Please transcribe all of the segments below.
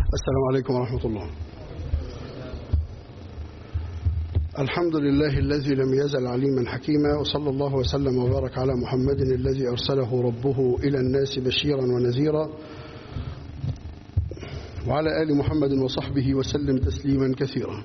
السلام عليكم ورحمة الله الحمد لله الذي لم يزل عليما حكيما وصلى الله وسلم وبارك على محمد الذي أرسله ربه إلى الناس بشيرا ونذيرا وعلى آل محمد وصحبه وسلم تسليما كثيرا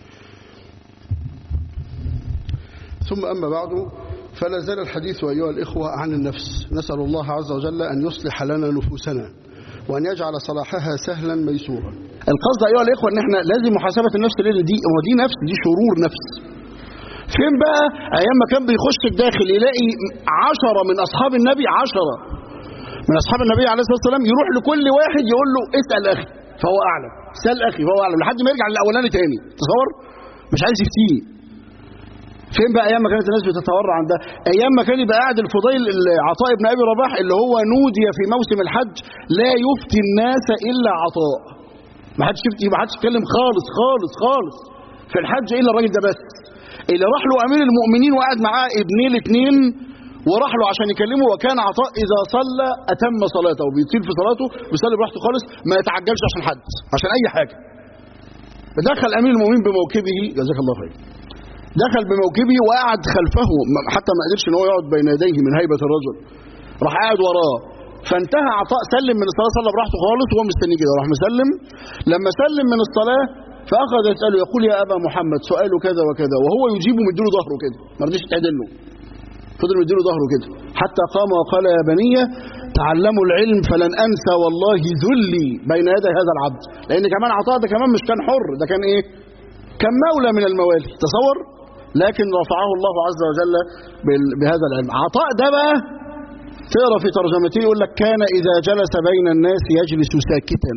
ثم أما بعد فلا زال الحديث أيها الإخوة عن النفس نسأل الله عز وجل أن يصلح لنا نفوسنا وأن يجعل صلاحها سهلا ميسورا القصد أيها الإخوة أن احنا لازم محاسبة النفس لأن دي هو دي نفس دي شرور نفس فين بقى أيام ما كان بيخش الداخل يلاقي عشرة من أصحاب النبي عشرة من أصحاب النبي عليه الصلاة والسلام يروح لكل واحد يقول له اسأل أخي فهو أعلم سأل أخي فهو أعلم لحد ما يرجع للأولاني تاني تصور مش عايز يفتيه فين بقى ايام ما كانت الناس بتتورع عن ده ايام ما كان يبقى قاعد الفضيل عطاء بن ابي رباح اللي هو نودي في موسم الحج لا يفتي الناس الا عطاء ما حدش يفتي ما حدش يتكلم خالص خالص خالص في الحج الا الراجل ده بس اللي راح له امير المؤمنين وقعد معاه ابنيه الاثنين وراح له عشان يكلمه وكان عطاء اذا صلى اتم صلاته وبيطيل في صلاته بيصلي براحته خالص ما يتعجلش عشان حد عشان اي حاجه دخل امير المؤمنين بموكبه جزاك الله خير دخل بموكبه وقعد خلفه حتى ما قدرش ان هو يقعد بين يديه من هيبه الرجل راح قاعد وراه فانتهى عطاء سلم من الصلاه صلى براحته خالص وهو مستني كده راح مسلم لما سلم من الصلاه فاخذ يساله يقول يا ابا محمد سؤاله كذا وكذا وهو يجيبه مديله ظهره كده ما رضيش يتعدل له فضل مديله ظهره كده حتى قام وقال يا بني تعلموا العلم فلن انسى والله ذلي بين يدي هذا العبد لان كمان عطاء ده كمان مش كان حر ده كان ايه كان مولى من الموالي تصور لكن رفعه الله عز وجل بهذا العلم عطاء ده بقى تقرا في ترجمته يقول لك كان اذا جلس بين الناس يجلس ساكتا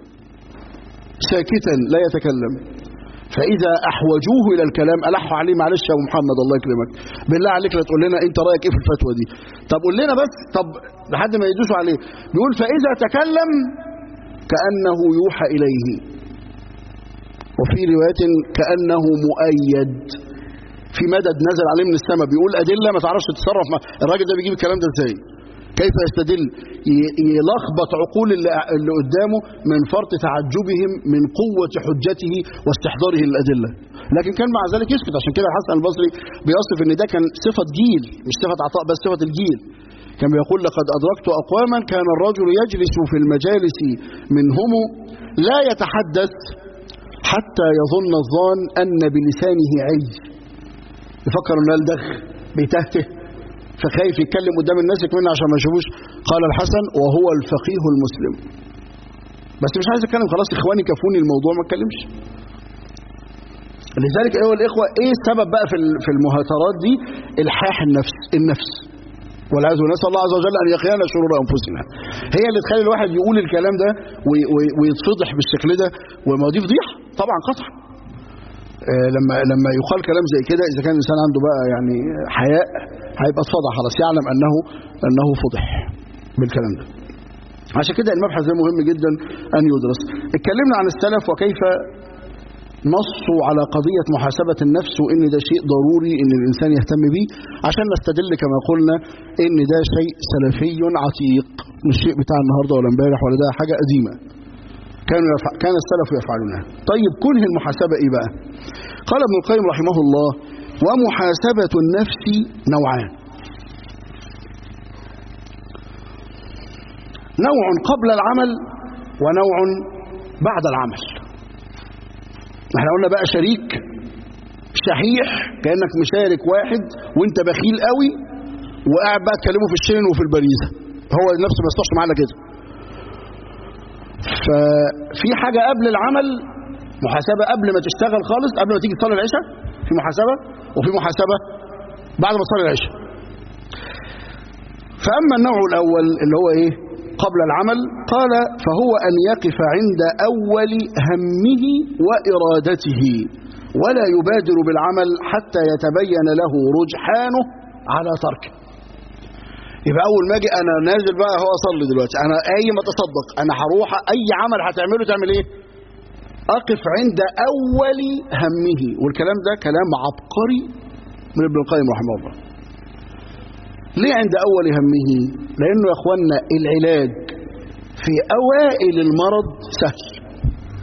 ساكتا لا يتكلم فاذا احوجوه الى الكلام الحوا عليه معلش يا ابو محمد الله يكرمك بالله عليك لا تقول لنا انت رايك ايه في الفتوى دي طب قول لنا بس طب لحد ما يدوسوا عليه بيقول فاذا تكلم كانه يوحى اليه وفي روايه كانه مؤيد في مدد نزل عليه من السماء بيقول أدلة ما تعرفش تتصرف مع الراجل ده بيجيب الكلام ده ازاي كيف يستدل يلخبط عقول اللي قدامه من فرط تعجبهم من قوة حجته واستحضاره للأدلة لكن كان مع ذلك يسكت عشان كده الحسن البصري بيصف ان ده كان صفة جيل مش صفة عطاء بس صفة الجيل كان بيقول لقد أدركت أقواما كان الرجل يجلس في المجالس منهم لا يتحدث حتى يظن الظان أن بلسانه عي يفكر انه الدخ بيتهته فخايف يتكلم قدام الناس يكملنا عشان ما يشوفوش قال الحسن وهو الفقيه المسلم بس مش عايز اتكلم خلاص اخواني كفوني الموضوع ما اتكلمش لذلك ايها الاخوه ايه السبب بقى في في المهاترات دي الحاح النفس النفس والعياذ بالله نسال الله عز وجل ان يقينا شرور انفسنا هي اللي تخلي الواحد يقول الكلام ده ويتفضح بالشكل ده وما دي فضيحه طبعا قطعا لما لما يقال كلام زي كده اذا كان الانسان عنده بقى يعني حياء هيبقى اتفضح خلاص يعلم انه انه فضح بالكلام ده عشان كده المبحث ده مهم جدا ان يدرس اتكلمنا عن السلف وكيف نصوا على قضية محاسبة النفس وإن ده شيء ضروري إن الإنسان يهتم به عشان نستدل كما قلنا إن ده شيء سلفي عتيق مش شيء بتاع النهاردة ولا امبارح ولا ده حاجة قديمة كانوا يفع... كان السلف يفعلونها طيب كنه المحاسبة ايه بقى قال ابن القيم رحمه الله ومحاسبة النفس نوعان نوع قبل العمل ونوع بعد العمل احنا قلنا بقى شريك شحيح كأنك مشارك واحد وانت بخيل قوي وقاعد بقى تكلمه في الشين وفي البريزة هو نفسه ما يصلحش معانا كده ففي حاجة قبل العمل محاسبة قبل ما تشتغل خالص قبل ما تيجي تصلي العشاء في محاسبة وفي محاسبة بعد ما تصلي العشاء فأما النوع الأول اللي هو إيه قبل العمل قال فهو أن يقف عند أول همه وإرادته ولا يبادر بالعمل حتى يتبين له رجحانه على تركه يبقى اول ما اجي انا نازل بقى هو اصلي دلوقتي انا اي ما تصدق انا هروح اي عمل هتعمله تعمل ايه اقف عند اول همه والكلام ده كلام عبقري من ابن القيم رحمه الله ليه عند اول همه لانه يا اخوانا العلاج في اوائل المرض سهل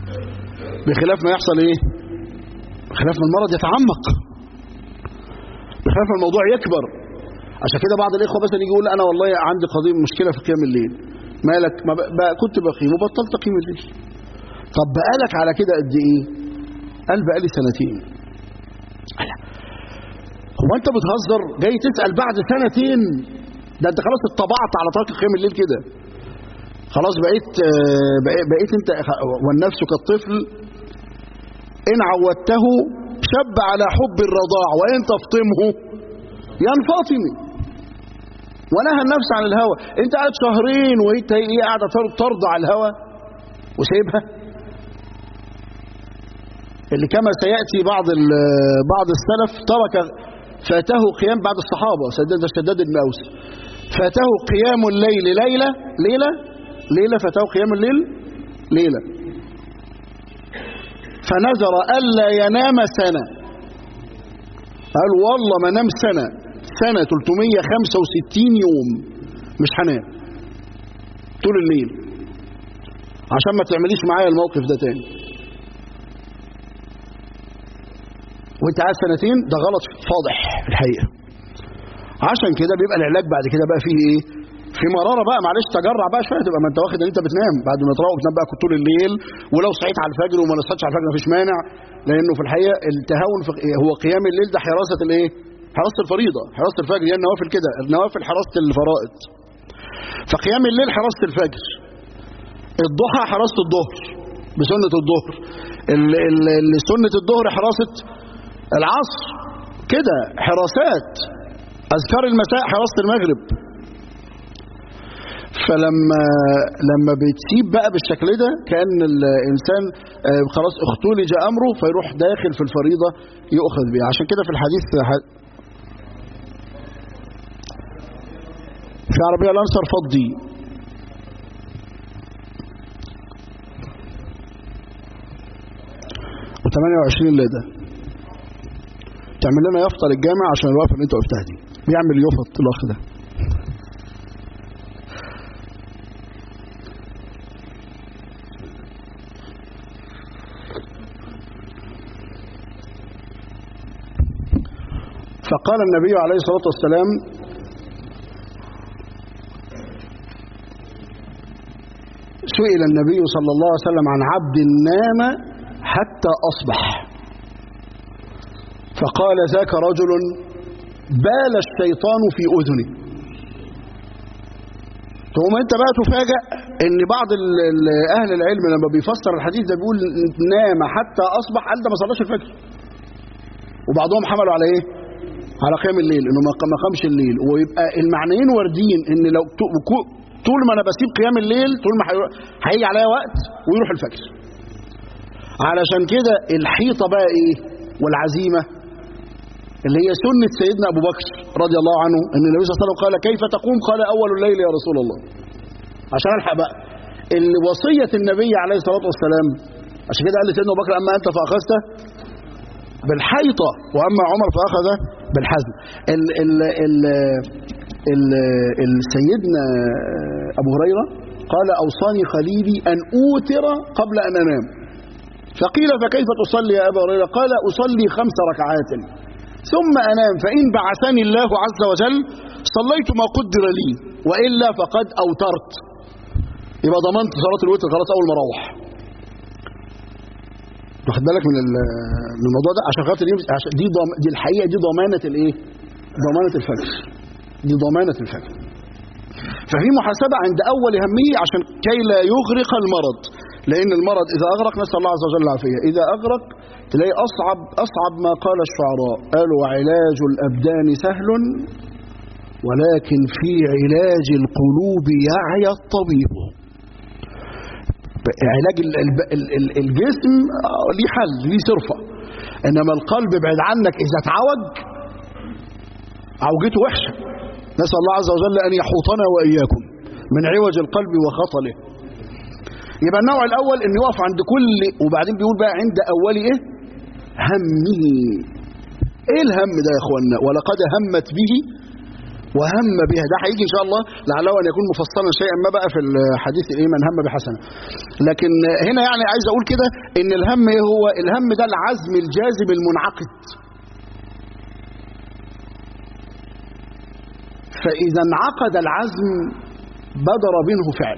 بخلاف ما يحصل ايه بخلاف ما المرض يتعمق بخلاف ما الموضوع يكبر عشان كده بعض الاخوه مثلا يجي يقول انا والله عندي قضيه مشكله في قيام الليل مالك ما بقى بقى كنت بقيم وبطلت اقيم الليل طب بقالك على كده قد ايه قال بقالي سنتين قال هو انت بتهزر جاي تسال بعد سنتين ده انت خلاص اتطبعت على ترك قيام الليل كده خلاص بقيت آه، بقيت, بقيت انت والنفس كالطفل ان عودته شب على حب الرضاع وان تفطمه ينفطم ونهى النفس عن الهوى انت قاعد شهرين وانت ايه قاعده تر- ترضع الهوى وسايبها اللي كما سياتي بعض ال- بعض السلف ترك فاته قيام بعد الصحابه سداد شداد بن اوس فاته قيام الليل ليله ليله ليله فاته قيام الليل ليله فنذر الا ينام سنه قال والله ما نام سنه سنه 365 يوم مش هنام طول الليل عشان ما تعمليش معايا الموقف ده تاني وانت قاعد سنتين ده غلط فاضح في الحقيقه عشان كده بيبقى العلاج بعد كده بقى فيه ايه في مراره بقى معلش تجرع بقى شويه تبقى ما انت واخد ان انت بتنام بعد ما تروح تنام بقى طول الليل ولو صحيت على الفجر وما نصحتش على الفجر مفيش مانع لانه في الحقيقه التهاون في هو قيام الليل ده حراسه الايه حراسه الفريضه حراسه الفجر هي النوافل كده النوافل حراسه الفرائض فقيام الليل حراسه الفجر الضحى حراسه الظهر بسنه الظهر ال- ال- ال- سنه الظهر حراسه العصر كده حراسات اذكار المساء حراسه المغرب فلما لما بتسيب بقى بالشكل ده كان الانسان آه، خلاص اختلج امره فيروح داخل في الفريضه يؤخذ بها عشان كده في الحديث ح- في عربيه الانصر فضي و28 لده تعمل لنا يافطه للجامع عشان الوقفه اللي انت وقفتها دي بيعمل يفط الاخ ده فقال النبي عليه الصلاة والسلام سئل النبي صلى الله عليه وسلم عن عبد نام حتى أصبح فقال ذاك رجل بال الشيطان في أذنه ثم انت بقى تفاجأ ان بعض ال- ال- اهل العلم لما بيفسر الحديث ده بيقول نام حتى اصبح قال ده ما صلاش الفجر وبعضهم حملوا على ايه على قيام الليل انه ما ما قامش الليل ويبقى المعنيين واردين ان لو ت- كو- طول ما انا بسيب قيام الليل طول ما هيرو- هيجي عليا وقت ويروح الفجر علشان كده الحيطه بقى ايه والعزيمه اللي هي سنه سيدنا ابو بكر رضي الله عنه ان النبي صلى الله عليه وسلم قال كيف تقوم قال اول الليل يا رسول الله عشان الحق بقى اللي وصيه النبي عليه الصلاه والسلام عشان كده قال لسيدنا ابو بكر اما انت فاخذت بالحيطة وأما عمر فأخذ بالحزم ال ال ال ال ال سيدنا أبو هريرة قال أوصاني خليلي أن أوتر قبل أن أنام فقيل فكيف تصلي يا أبا هريرة قال أصلي خمس ركعات ثم أنام فإن بعثني الله عز وجل صليت ما قدر لي وإلا فقد أوترت يبقى ضمنت صلاة الوتر خلاص أول ما أروح واخد بالك من ال- من الموضوع ده عشان خاطر يمس- عشان دي ضم... دي الحقيقه دي ضمانه الايه؟ ضمانه الفجر دي ضمانه الفجر ففي محاسبه عند اول همه عشان كي لا يغرق المرض لان المرض اذا اغرق نسال الله عز وجل العافيه اذا اغرق تلاقي اصعب اصعب ما قال الشعراء قالوا علاج الابدان سهل ولكن في علاج القلوب يعيا الطبيب علاج ال- ال- ال- ال- الجسم آه، ليه حل ليه صرفة إنما القلب بعد عنك إذا اتعوج عوجته وحشة نسأل الله عز وجل أن يحوطنا وإياكم من عوج القلب وخطله يبقى النوع الأول إن يقف عند كل وبعدين بيقول بقى عند أول إيه همه إيه الهم ده يا إخوانا ولقد همت به وهم بها ده هيجي ان شاء الله لعله ان يكون مفصلا شيئا ما بقى في الحديث ايه من هم بحسنه لكن هنا يعني عايز اقول كده ان الهم ايه هو الهم ده العزم الجازم المنعقد فاذا انعقد العزم بدر منه فعل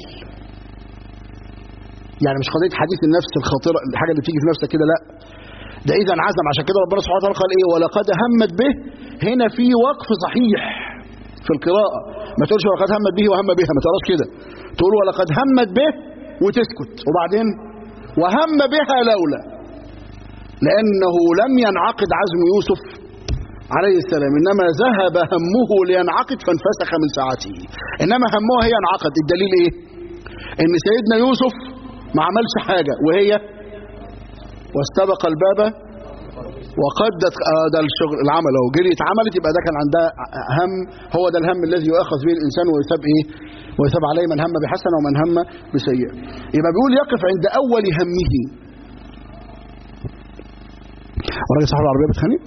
يعني مش قضيه حديث النفس الخاطره الحاجه اللي بتيجي في نفسك كده لا ده اذا انعزم عشان كده ربنا سبحانه وتعالى قال ايه ولقد همت به هنا في وقف صحيح في القراءة ما تقولش ولقد همت به وهم بها ما تقراش كده تقول ولقد همت به وتسكت وبعدين وهم بها لولا لأنه لم ينعقد عزم يوسف عليه السلام إنما ذهب همه لينعقد فانفسخ من ساعته إنما همه هي انعقد الدليل إيه إن سيدنا يوسف ما عملش حاجة وهي واستبق الباب وقدت آه ده الشغل العمل اهو جريت عملت يبقى ده كان عندها هم هو ده الهم الذي يؤخذ به الانسان ويثاب ايه ويثاب عليه من هم بحسنه ومن هم بسيئه يبقى بيقول يقف عند اول همه وراجل صاحب العربيه بتخانق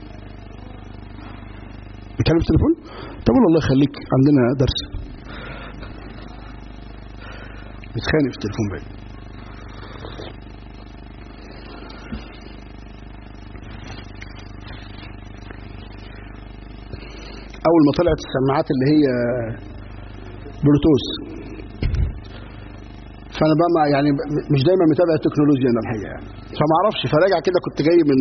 بيتكلم في التليفون طب قول الله يخليك عندنا درس بيتخانق في التليفون بقى اول ما طلعت السماعات اللي هي بلوتوث فانا بقى ما يعني مش دايما متابع التكنولوجيا انا الحقيقه يعني فما اعرفش فراجع كده كنت جاي من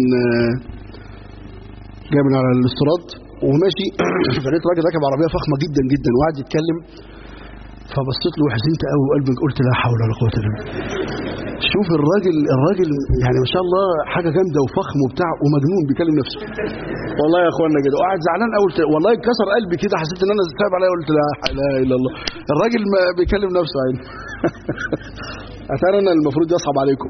جاي من على الاستراد وماشي فلقيت راجل راكب عربيه فخمه جدا جدا وقاعد يتكلم فبصيت له وحزنت قوي وقلبي قلت لا حول ولا قوه الا بالله شوف الراجل الراجل يعني ما شاء الله حاجه جامده وفخم وبتاع ومجنون بيكلم نفسه والله يا اخوانا كده وقاعد زعلان قوي والله اتكسر قلبي كده حسيت ان انا سايب عليا قلت لا اله الا الله الراجل ما بيكلم نفسه عين اتاري انا المفروض يصعب عليكم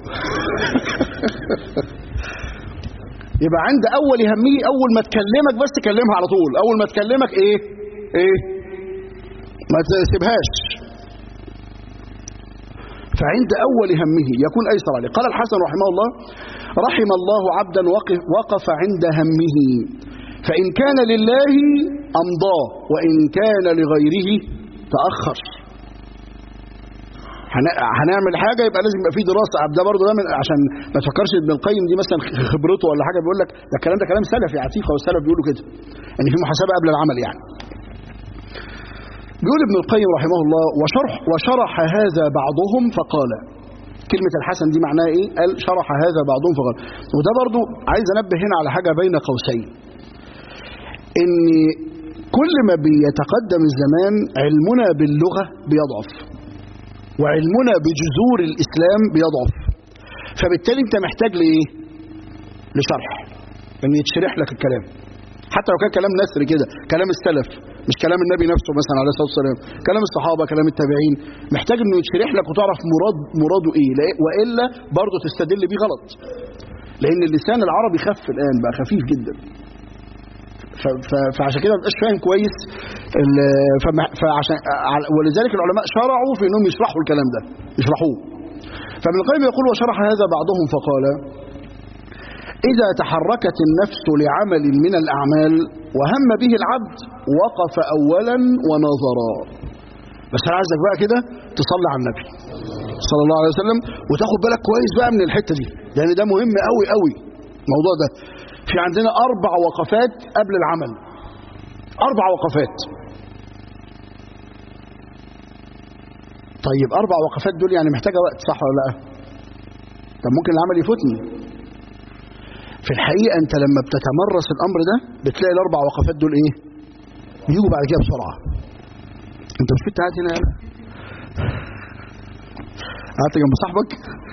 يبقى عند اول همه اول ما تكلمك بس كلمها على طول اول ما تكلمك ايه ايه ما تسيبهاش فعند أول همه يكون أيسر عليه قال الحسن رحمه الله رحم الله عبدا وقف, وقف عند همه فإن كان لله أمضاه وإن كان لغيره تأخر هنعمل حاجة يبقى لازم يبقى في دراسة ده برضه ده من عشان ما تفكرش ابن القيم دي مثلا خبرته ولا حاجة بيقول لك ده الكلام ده كلام سلفي عتيقة والسلف بيقولوا كده ان في محاسبة قبل العمل يعني بيقول ابن القيم رحمه الله وشرح وشرح هذا بعضهم فقال كلمة الحسن دي معناها ايه قال شرح هذا بعضهم فقال وده برضو عايز انبه هنا على حاجة بين قوسين ان كل ما بيتقدم الزمان علمنا باللغة بيضعف وعلمنا بجذور الاسلام بيضعف فبالتالي انت محتاج لايه لشرح ان يتشرح لك الكلام حتى لو كان كلام نثر كده كلام السلف مش كلام النبي نفسه مثلا عليه الصلاه والسلام كلام الصحابه كلام التابعين محتاج انه يتشرح لك وتعرف مراد مراده ايه والا برضه تستدل بيه غلط لان اللسان العربي خف الان بقى خفيف جدا فعشان كده ما بقاش فاهم كويس فعشان ولذلك العلماء شرعوا في انهم يشرحوا الكلام ده يشرحوه فابن القيم يقول وشرح هذا بعضهم فقال إذا تحركت النفس لعمل من الأعمال وهم به العبد وقف أولا ونظرا بس أنا عايزك بقى كده تصلي على النبي صلى الله عليه وسلم وتاخد بالك كويس بقى من الحتة دي لأن ده مهم قوي قوي الموضوع ده في عندنا أربع وقفات قبل العمل أربع وقفات طيب أربع وقفات دول يعني محتاجة وقت صح ولا لا طب ممكن العمل يفوتني في الحقيقة أنت لما بتتمرس الأمر ده بتلاقي الأربع وقفات دول إيه؟ بيجوا بعد كده بسرعة. أنت مش كنت قاعد هنا يالا؟ قعدت جنب صاحبك؟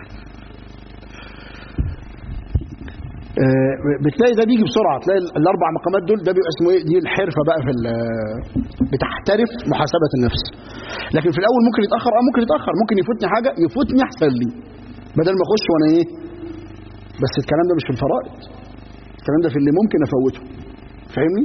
آه بتلاقي ده بيجي بسرعة، تلاقي الأربع مقامات دول ده بيبقى اسمه إيه؟ دي الحرفة بقى في بتحترف محاسبة النفس. لكن في الأول ممكن يتأخر أه ممكن يتأخر، ممكن يفوتني حاجة يفوتني أحسن لي. بدل ما أخش وأنا إيه؟ بس الكلام ده مش في الفرائض الكلام ده في اللي ممكن افوته فاهمني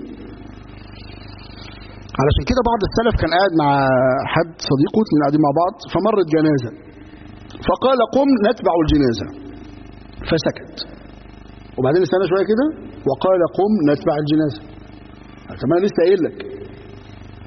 علشان كده بعض السلف كان قاعد مع حد صديقه اتنين قاعدين مع بعض فمرت جنازه فقال قم نتبع الجنازه فسكت وبعدين استنى شويه كده وقال قم نتبع الجنازه طب انا لسه قايل لك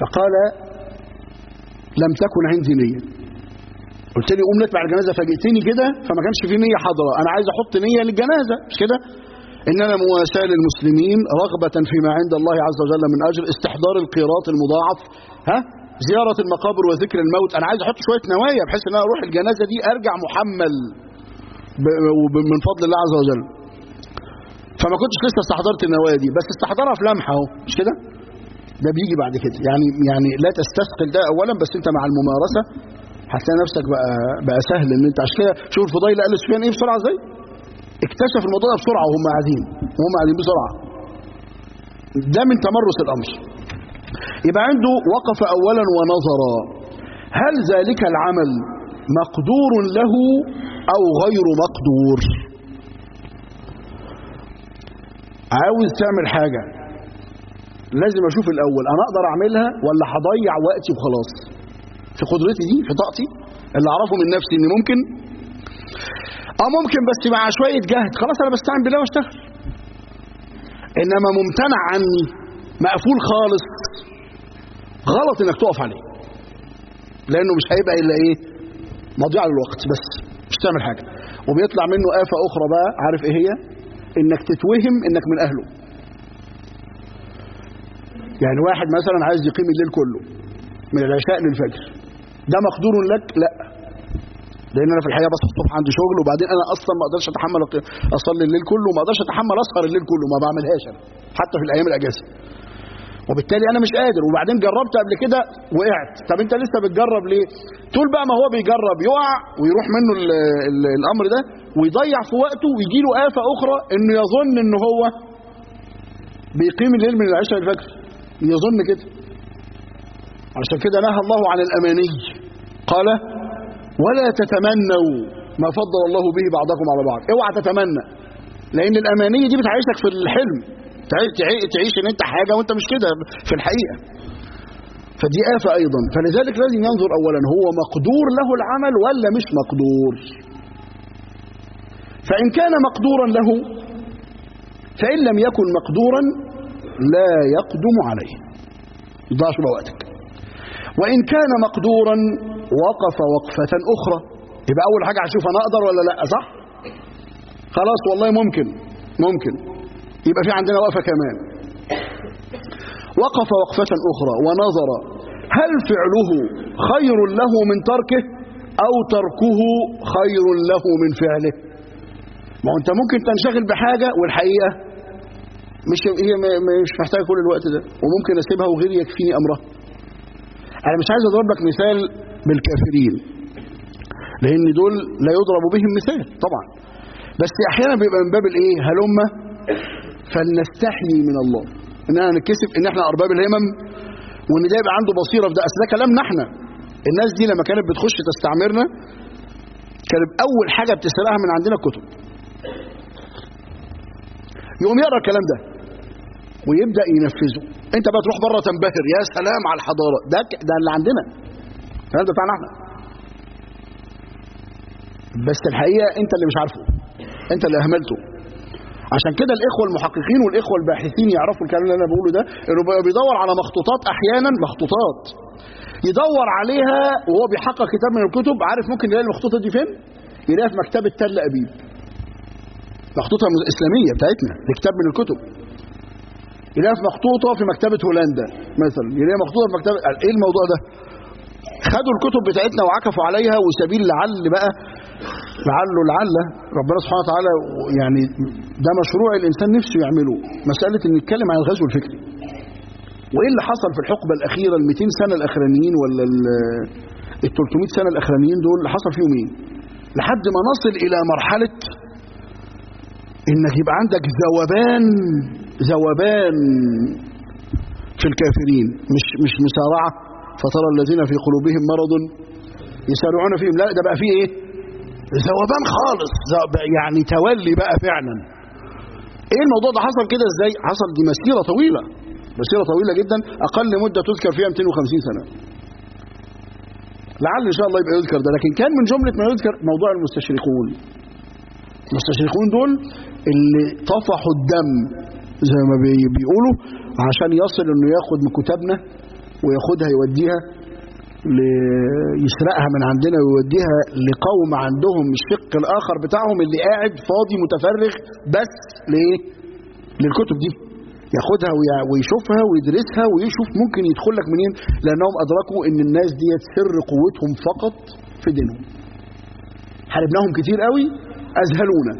فقال لم تكن عندي نية قلت لي قوم نتبع الجنازة فاجئتني كده فما كانش في نية حاضرة أنا عايز أحط نية للجنازة مش كده إننا مواساة للمسلمين رغبة فيما عند الله عز وجل من أجر استحضار القيراط المضاعف ها زيارة المقابر وذكر الموت أنا عايز أحط شوية نوايا بحيث إن أنا أروح الجنازة دي أرجع محمل من فضل الله عز وجل فما كنتش لسه استحضرت النوايا دي بس استحضرها في لمحة اهو مش كده ده بيجي بعد كده يعني يعني لا تستثقل ده اولا بس انت مع الممارسه هتلاقي نفسك بقى بقى سهل ان انت عشان كده شوف الفضيل قال لسفيان ايه بسرعه ازاي اكتشف الموضوع ده بسرعه وهم قاعدين وهم قاعدين بسرعه ده من تمرس الامر يبقى عنده وقف اولا ونظر هل ذلك العمل مقدور له او غير مقدور عاوز تعمل حاجه لازم اشوف الاول انا اقدر اعملها ولا هضيع وقتي وخلاص في قدرتي دي في طاقتي اللي اعرفه من نفسي ان ممكن اه ممكن بس مع شويه جهد خلاص انا بستعين بالله واشتغل انما ممتنع عني مقفول خالص غلط انك تقف عليه لانه مش هيبقى الا ايه مضيعه للوقت بس مش تعمل حاجه وبيطلع منه آفة أخرى بقى عارف إيه هي؟ إنك تتوهم إنك من أهله يعني واحد مثلا عايز يقيم الليل كله من العشاء للفجر ده مقدور لك لا لان انا في الحقيقه بصحى الصبح عندي شغل وبعدين انا اصلا ما اقدرش اتحمل اصلي الليل كله وما اقدرش اتحمل اسهر الليل كله ما بعملهاش انا حتى في الايام الاجازه وبالتالي انا مش قادر وبعدين جربت قبل كده وقعت طب انت لسه بتجرب ليه طول بقى ما هو بيجرب يقع ويروح منه ال ال الامر ده ويضيع في وقته ويجي له آفة اخرى انه يظن ان هو بيقيم الليل من العشاء للفجر يظن كده عشان كده نهى الله عن الأماني قال ولا تتمنوا ما فضل الله به بعضكم على بعض اوعى تتمنى لأن الأمانية دي بتعيشك في الحلم تعيش ان انت حاجة وانت مش كده في الحقيقة فدي آفة أيضا فلذلك لازم ينظر أولا هو مقدور له العمل ولا مش مقدور فإن كان مقدورا له فإن لم يكن مقدورا لا يقدم عليه ضاعش وقتك وإن كان مقدورا وقف وقفة أخرى يبقى أول حاجة هشوف أنا أقدر ولا لا صح خلاص والله ممكن ممكن يبقى في عندنا وقفة كمان وقف وقفة أخرى ونظر هل فعله خير له من تركه أو تركه خير له من فعله ما هو أنت ممكن تنشغل بحاجة والحقيقة مش هي مش محتاجة كل الوقت ده وممكن أسيبها وغيري يكفيني أمرها أنا مش عايز أضرب لك مثال بالكافرين لأن دول لا يضرب بهم مثال طبعا بس أحيانا بيبقى من باب الإيه هلم فلنستحيي من الله إننا نتكسف إن إحنا أرباب الهمم وإن ده يبقى عنده بصيرة في ده أصل ده كلامنا إحنا الناس دي لما كانت بتخش تستعمرنا كانت أول حاجة بتسرقها من عندنا الكتب يقوم يقرا الكلام ده ويبدا ينفذه انت بقى تروح بره تنبهر يا سلام على الحضاره ده ده اللي عندنا الكلام ده بتاعنا احنا بس الحقيقه انت اللي مش عارفه انت اللي اهملته عشان كده الاخوه المحققين والاخوه الباحثين يعرفوا الكلام اللي انا بقوله ده انه بيدور على مخطوطات احيانا مخطوطات يدور عليها وهو بيحقق كتاب من الكتب عارف ممكن يلاقي المخطوطه دي فين يلاقيها في مكتبه تل ابيب مخطوطة إسلامية بتاعتنا دي كتاب من الكتب يلاقي في مخطوطة في مكتبة هولندا مثلا يلاقي مخطوطة في مكتبة إيه الموضوع ده خدوا الكتب بتاعتنا وعكفوا عليها وسبيل لعل بقى لعله لعل ربنا سبحانه وتعالى يعني ده مشروع الإنسان نفسه يعمله مسألة إن نتكلم عن الغزو الفكري وإيه اللي حصل في الحقبة الأخيرة ال 200 سنة الأخرانيين ولا ال 300 سنة الأخرانيين دول اللي حصل فيهم إيه؟ لحد ما نصل إلى مرحلة انك يبقى عندك ذوبان ذوبان في الكافرين مش مش مسارعه فترى الذين في قلوبهم مرض يسارعون فيهم لا ده بقى فيه ايه ذوبان خالص يعني تولي بقى فعلا ايه الموضوع ده حصل كده ازاي حصل دي مسيره طويله مسيره طويله جدا اقل مده تذكر فيها 250 سنه لعل ان شاء الله يبقى يذكر ده لكن كان من جمله ما يذكر موضوع المستشرقون المستشرقون دول اللي طفحوا الدم زي ما بيقولوا عشان يصل انه ياخد من كتابنا وياخدها يوديها ل- يسرقها من عندنا ويوديها لقوم عندهم الشق الاخر بتاعهم اللي قاعد فاضي متفرغ بس لايه للكتب دي ياخدها ويع- ويشوفها ويدرسها ويشوف ممكن يدخل لك منين لانهم ادركوا ان الناس ديت سر قوتهم فقط في دينهم حاربناهم كتير قوي اذهلونا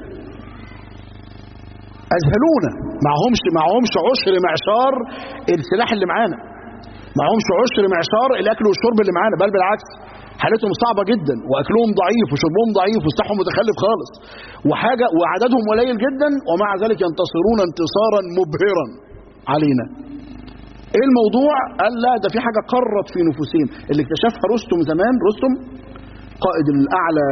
اذهلونا معهمش معهمش عشر معشار السلاح اللي معانا معهمش عشر معشار الاكل والشرب اللي معانا بل بالعكس حالتهم صعبة جدا واكلهم ضعيف وشربهم ضعيف وسلاحهم متخلف خالص وحاجة وعددهم قليل جدا ومع ذلك ينتصرون انتصارا مبهرا علينا ايه الموضوع قال لا ده في حاجة قرت في نفوسهم اللي اكتشفها رستم زمان رستم قائد الاعلى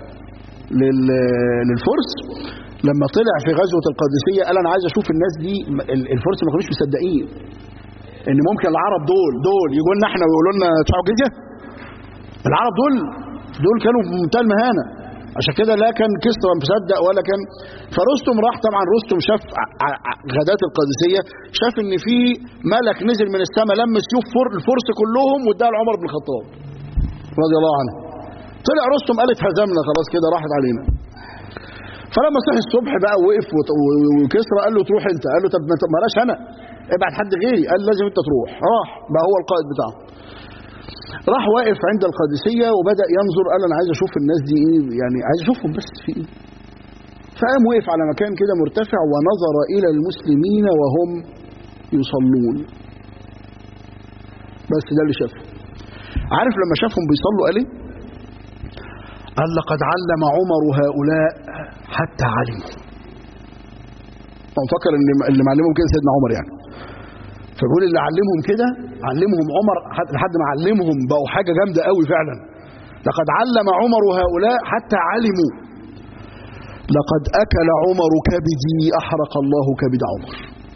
لل- للفرس لما طلع في غزوة القادسية قال انا عايز اشوف الناس دي ال- الفرس ما كانوش مصدقين ان ممكن العرب دول دول يجوا لنا احنا ويقولوا لنا ادفعوا جزيه العرب دول دول كانوا في منتهى المهانه عشان كده لا كان كسرى مصدق ولا كان فرستم راح طبعا رستم شاف ع- ع- غدات القادسيه شاف ان في ملك نزل من السماء لم سيوف فر- الفرس كلهم واداها لعمر بن الخطاب رضي الله عنه طلع رستم قال اتهزمنا خلاص كده راحت علينا فلما صحي الصبح بقى وقف وط- و- وكسرى قال له تروح انت قال له طب ما طب بلاش انا ابعت حد غيري قال لازم انت تروح راح بقى هو القائد بتاعه راح واقف عند القادسيه وبدا ينظر قال انا عايز اشوف الناس دي ايه يعني عايز اشوفهم بس في ايه فقام وقف على مكان كده مرتفع ونظر الى المسلمين وهم يصلون بس ده اللي شافه عارف لما شافهم بيصلوا قال ايه قال لقد علم عمر هؤلاء حتى علموا هو مفكر ان اللي معلمهم كده سيدنا عمر يعني فبيقول اللي علمهم كده علمهم عمر حت- لحد ما علمهم بقوا حاجه جامده قوي فعلا لقد علم عمر هؤلاء حتى علموا لقد اكل عمر كبدي احرق الله كبد عمر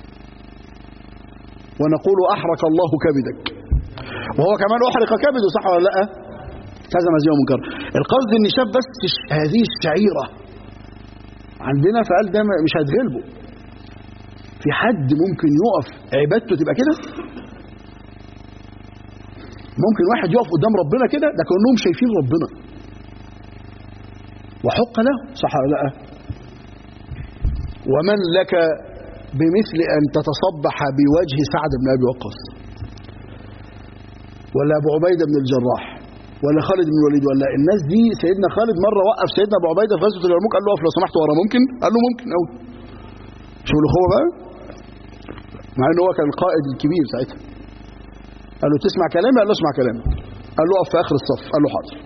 ونقول احرق الله كبدك وهو كمان احرق كبده صح ولا لا كذا مزيه ومنكر القصد ان شاف بس ش- هذه الشعيره عندنا فقال ده م- مش هتغلبه في حد ممكن يقف عبادته تبقى كده ممكن واحد يقف قدام ربنا كده ده كانهم شايفين ربنا وحق له صح ولا لا ومن لك بمثل ان تتصبح بوجه سعد بن ابي وقاص ولا ابو عبيده بن الجراح ولا خالد بن الوليد ولا الناس دي سيدنا خالد مره وقف سيدنا ابو عبيده في غزوه اليرموك قال له اقف لو سمحت ورا ممكن قال له ممكن قوي شو الاخوه بقى مع ان هو كان القائد الكبير ساعتها قال له تسمع كلامي قال له اسمع كلامي قال له اقف في اخر الصف قال له حاضر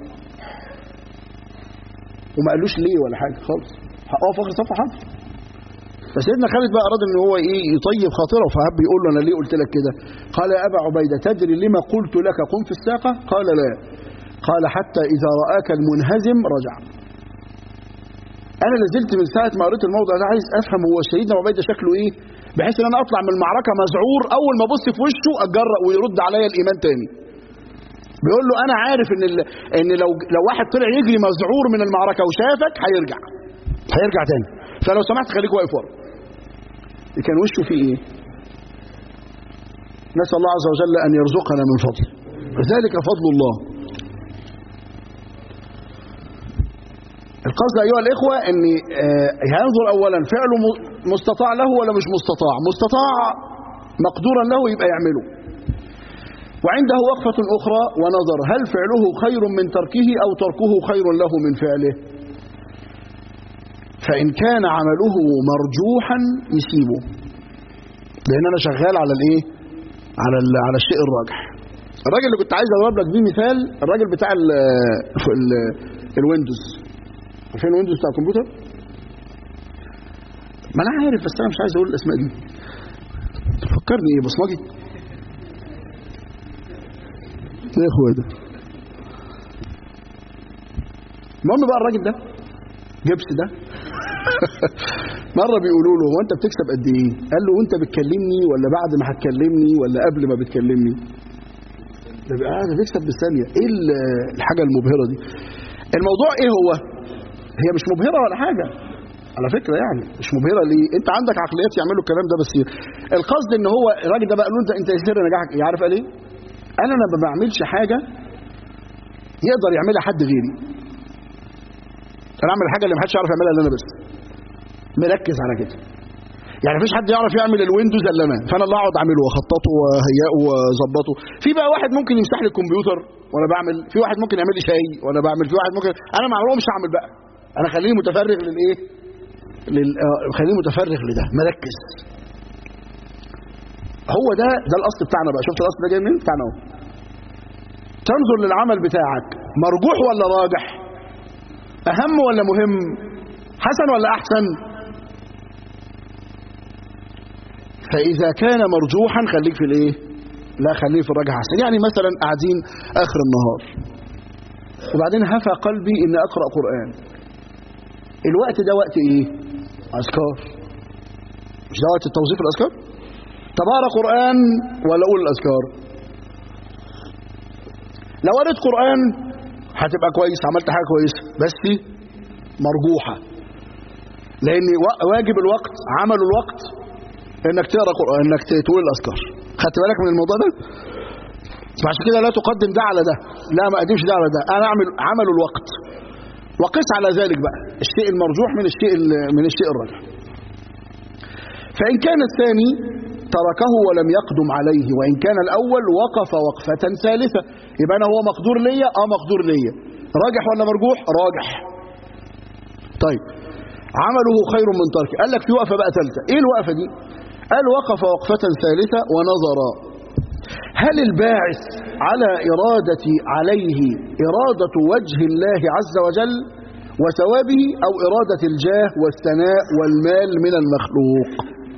وما قالوش ليه ولا حاجه خالص اقف في اخر الصف حاضر فسيدنا خالد بقى اراد ان هو ايه يطيب خاطره فهب يقول له انا ليه قلت لك كده قال يا ابا عبيده تدري لما قلت لك قم في الساقه قال لا قال حتى اذا راك المنهزم رجع انا لازلت من ساعه ما قريت الموضوع ده عايز افهم هو سيدنا ابو عبيده شكله ايه بحيث ان انا اطلع من المعركه مذعور اول ما ابص في وشه اتجرأ ويرد عليا الايمان تاني بيقول له انا عارف ان ال... ان لو لو واحد طلع يجري مذعور من المعركه وشافك هيرجع هيرجع تاني فلو سمحت خليك واقف ورا كان وشه فيه ايه نسال الله عز وجل ان يرزقنا من فضله ذلك فضل الله القصد ايها الاخوه ان آه، هينظر اولا فعله م- مستطاع له ولا مش مستطاع مستطاع مقدورا له يبقى يعمله وعنده وقفة أخرى ونظر هل فعله خير من تركه أو تركه خير له من فعله فإن كان عمله مرجوحا يسيبه لأن أنا شغال على الإيه على ال- على الشيء الراجح الراجل اللي كنت عايز أضرب لك بيه مثال الراجل بتاع ال ال الويندوز عارفين الويندوز بتاع الكمبيوتر ما أنا عارف بس أنا مش عايز أقول الأسماء دي فكرني إيه بصمجي ايه يا اخويا ده المهم بقى الراجل ده جبس ده مره بيقولوا له هو انت بتكسب قد ايه قال له وانت بتكلمني ولا بعد ما هتكلمني ولا قبل ما بتكلمني ده بقى ده بيكسب بالثانيه ايه ال- الحاجه المبهره دي الموضوع ايه هو هي مش مبهره ولا حاجه على فكره يعني مش مبهره ليه انت عندك عقليات يعملوا الكلام ده بس القصد ان هو الراجل ده بقى له انت انت سر نجاحك إيه؟ عارف قال ايه انا ما بعملش حاجه يقدر يعملها حد غيري انا اعمل الحاجه اللي محدش يعرف يعملها الا انا بس مركز على كده يعني مفيش حد يعرف يعمل الويندوز الا انا فانا اللي اقعد اعمله واخططه وهيئه واظبطه في بقى واحد ممكن يمسح لي الكمبيوتر وانا بعمل في واحد ممكن يعمل لي شاي وانا بعمل في واحد ممكن انا ما مش هعمل بقى انا خليني متفرغ للايه لل... آه، خليني متفرغ لده مركز هو ده ده الاصل بتاعنا بقى شفت الاصل ده جاي منين بتاعنا اهو تنظر للعمل بتاعك مرجوح ولا راجح اهم ولا مهم حسن ولا احسن فاذا كان مرجوحا خليك في الايه لا خليه في الراجح احسن يعني مثلا قاعدين اخر النهار وبعدين هفى قلبي ان اقرا قران الوقت ده وقت ايه اذكار مش ده وقت التوظيف الاذكار طب اقرا قران ولا اقول الاذكار لو قريت قران هتبقى كويس عملت حاجه كويسه بس مرجوحه لان وا- واجب الوقت عمل الوقت انك تقرا قران انك تقول الاذكار خدت بالك من الموضوع ده فعشان كده لا تقدم ده على ده لا ما اقدمش ده على ده انا اعمل عمل الوقت وقس على ذلك بقى الشيء المرجوح من الشيء ال- من الشيء الراجح فإن كان الثاني تركه ولم يقدم عليه وإن كان الأول وقف وقفة ثالثة يبقى أنا هو مقدور ليا آه مقدور ليا راجح ولا مرجوح راجح طيب عمله خير من تركه قال لك في وقفة بقى ثالثة إيه الوقفة دي قال وقف وقفة ثالثة ونظر هل الباعث على إرادة عليه إرادة وجه الله عز وجل وثوابه أو إرادة الجاه والثناء والمال من المخلوق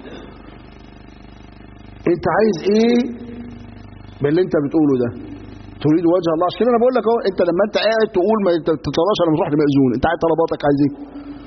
انت عايز ايه باللي انت بتقوله ده تريد وجه الله عشان كده انا بقول لك اهو انت لما انت قاعد تقول ما تطلعش انا مش رحت مأذون انت قاعد طلباتك عايز ايه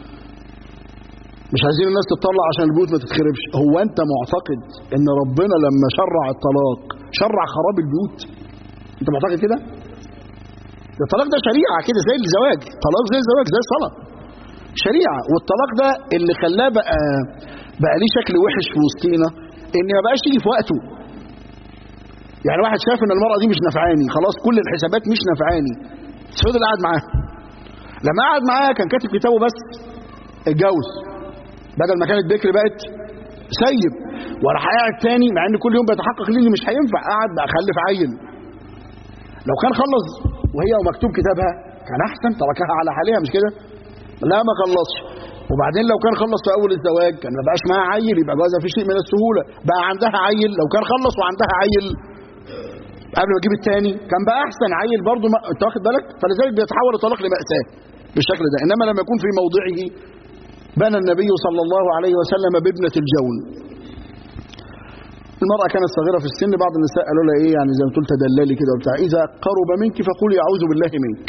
مش عايزين الناس تطلع عشان البيوت ما تتخربش هو انت معتقد ان ربنا لما شرع الطلاق شرع خراب البيوت انت معتقد كده ده الطلاق ده شريعه كده زي الزواج طلاق زي الزواج زي الصلاه شريعه والطلاق ده اللي خلاه بقى بقى ليه شكل وحش في وسطينا ان ما بقاش يجي في وقته يعني واحد شاف ان المرأة دي مش نفعاني خلاص كل الحسابات مش نفعاني بس فضل قاعد معاها لما قعد معاها كان كاتب كتابه بس اتجوز بدل ما كانت بكر بقت سيب وراح قاعد تاني مع ان كل يوم بيتحقق لي إن مش هينفع قعد بقى خلف عيل لو كان خلص وهي ومكتوب كتابها كان احسن تركها على حالها مش كده لا ما خلصش وبعدين لو كان خلص في اول الزواج كان ما بقاش معاها عيل يبقى جوازها في شيء من السهوله بقى عندها عيل لو كان خلص وعندها عيل قبل ما تجيب الثاني كان بقى احسن عيل برضه ما... انت واخد بالك فلذلك بيتحول الطلاق لمأساة بالشكل ده انما لما يكون في موضعه بنى النبي صلى الله عليه وسلم بابنة الجون المرأة كانت صغيرة في السن بعض النساء قالوا لها ايه يعني زي ما تقول تدللي كده وبتاع اذا قرب منك فقولي اعوذ بالله منك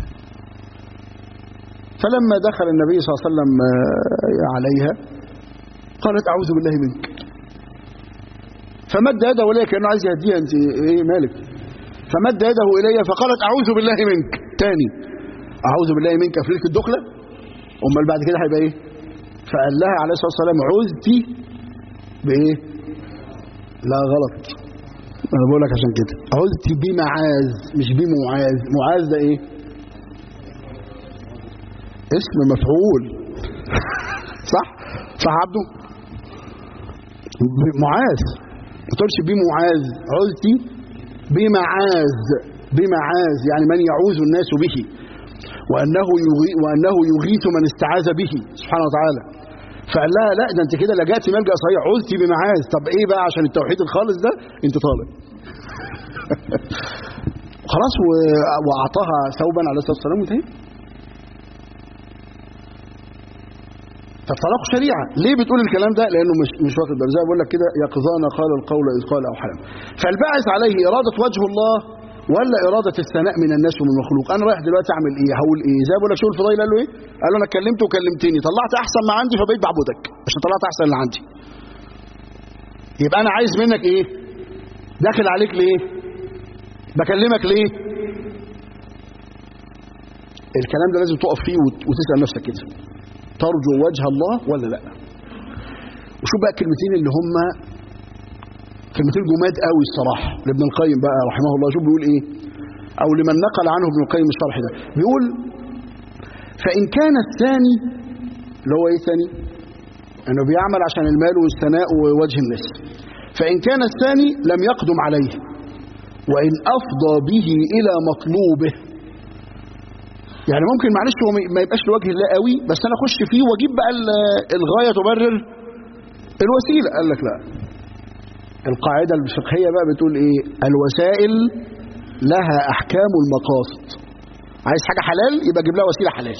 فلما دخل النبي صلى الله عليه وسلم آه، عليها قالت اعوذ بالله منك فمد يده الي كانه عايز يهديها انت ايه مالك فمد يده الي فقالت اعوذ بالله منك تاني اعوذ بالله منك في ليله الدخله امال بعد كده هيبقى ايه فقال لها عليه الصلاه والسلام عوذتي بايه لا غلط انا بقول لك عشان كده عوذتي بمعاذ مش بمعاذ معاذ ده ايه اسم مفعول صح صح عبده معاذ ما تقولش بمعاذ عزتي بمعاذ بمعاذ يعني من يعوذ الناس به وأنه يغي وأنه يغيث من استعاذ به سبحانه وتعالى فقال لها لا ده انت كده لجأت ملجأ صحيح عزتي بمعاذ طب ايه بقى عشان التوحيد الخالص ده انت طالب خلاص و- واعطاها ثوبا عليه الصلاه والسلام وانتهى فالطلاق شريعه ليه بتقول الكلام ده لانه مش مش واخد باله زي ما بقول لك كده يقظان قال القول اذ قال او حلم فالباعث عليه اراده وجه الله ولا اراده الثناء من الناس ومن المخلوق انا رايح دلوقتي اعمل ايه هقول ايه زي ما بقول لك شوف الفضيل قال له ايه قال له انا اتكلمت وكلمتني طلعت احسن ما عندي فبقيت بعبدك عشان طلعت احسن اللي عندي يبقى انا عايز منك ايه داخل عليك ليه بكلمك ليه الكلام ده لازم تقف فيه وت- وتسال نفسك كده ترجو وجه الله ولا لا وشوف بقى الكلمتين اللي هم كلمتين جماد قوي الصراحه لابن القيم بقى رحمه الله شوف بيقول ايه او لمن نقل عنه ابن القيم الشرح ده بيقول فان كان الثاني اللي هو ايه ثاني انه بيعمل عشان المال والثناء ووجه الناس فان كان الثاني لم يقدم عليه وان افضى به الى مطلوبه يعني ممكن معلش هو ما يبقاش لوجه الله قوي بس انا اخش فيه واجيب بقى الغايه تبرر الوسيله قال لك لا القاعده الفقهيه بقى بتقول ايه الوسائل لها احكام المقاصد عايز حاجه حلال يبقى جيب لها وسيله حلال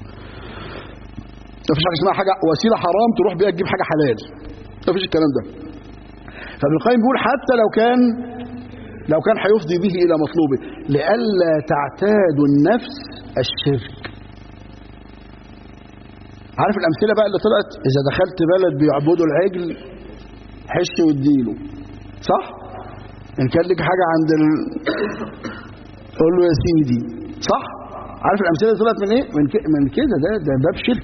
ما فيش حاجه اسمها حاجه وسيله حرام تروح بيها تجيب حاجه حلال ما فيش الكلام ده فابن القيم بيقول حتى لو كان لو كان هيفضي به الى مطلوبه لئلا تعتاد النفس الشرك عارف الامثله بقى اللي طلعت اذا دخلت بلد بيعبدوا العجل حش واديله صح ان كان لك حاجه عند ال... قول له يا سيدي صح عارف الامثله اللي طلعت من ايه من, ك... من كده ده ده باب شرك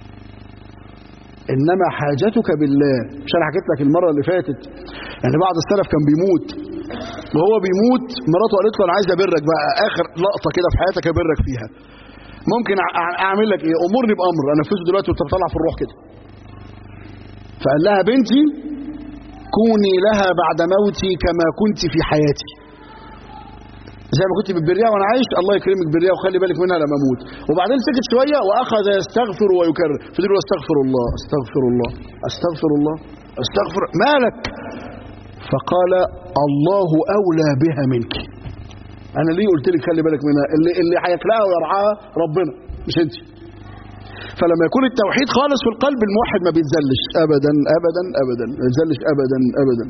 انما حاجتك بالله مش انا حكيت لك المره اللي فاتت يعني بعض السلف كان بيموت وهو بيموت مراته قالت له انا عايز ابرك بقى اخر لقطه كده في حياتك ابرك فيها ممكن اعمل لك ايه امرني بامر انفذه دلوقتي وانت بتطلع في الروح كده فقال لها بنتي كوني لها بعد موتي كما كنت في حياتي زي ما كنت بتبريها وانا عايش الله يكرمك بريها وخلي بالك منها لما اموت وبعدين سكت شويه واخذ يستغفر ويكرر فضل استغفر الله استغفر الله استغفر الله استغفر مالك فقال الله اولى بها منك انا ليه قلت لك خلي بالك منها اللي اللي هيخلقها ويرعاها ربنا مش انت فلما يكون التوحيد خالص في القلب الموحد ما بيتذلش ابدا ابدا ابدا ما بيتذلش ابدا ابدا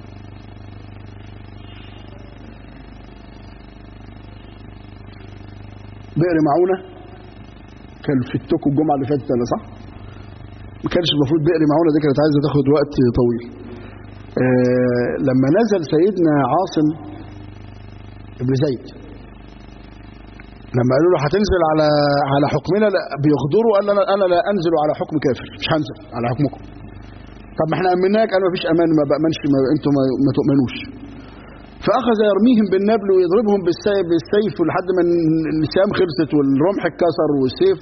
بئر معونه كان في التوكو الجمعه اللي فاتت انا صح ما كانش المفروض بئر معونه دي كانت عايزه تاخد وقت طويل آه لما نزل سيدنا عاصم ابن زيد لما قالوا له هتنزل على على حكمنا لا بيغدروا قال انا انا لا انزل على حكم كافر مش هنزل على حكمكم طب ما احنا امناك قال ما فيش امان ما بامنش ما انتم ما, ما تؤمنوش فاخذ يرميهم بالنبل ويضربهم بالسيف بالسيف لحد ما السهام خلصت والرمح اتكسر والسيف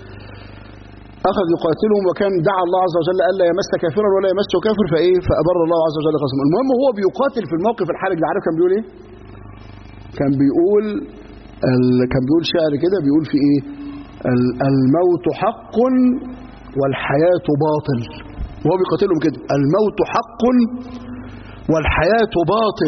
اخذ يقاتلهم وكان دعا الله عز وجل الا يمس كافرا ولا يمسه كافر فايه فابر الله عز وجل قسمه المهم هو بيقاتل في الموقف الحرج ده عارف كان بيقول ايه كان بيقول كان بيقول شعر كده بيقول في ايه الموت حق والحياة باطل وهو بيقاتلهم كده الموت حق والحياة باطل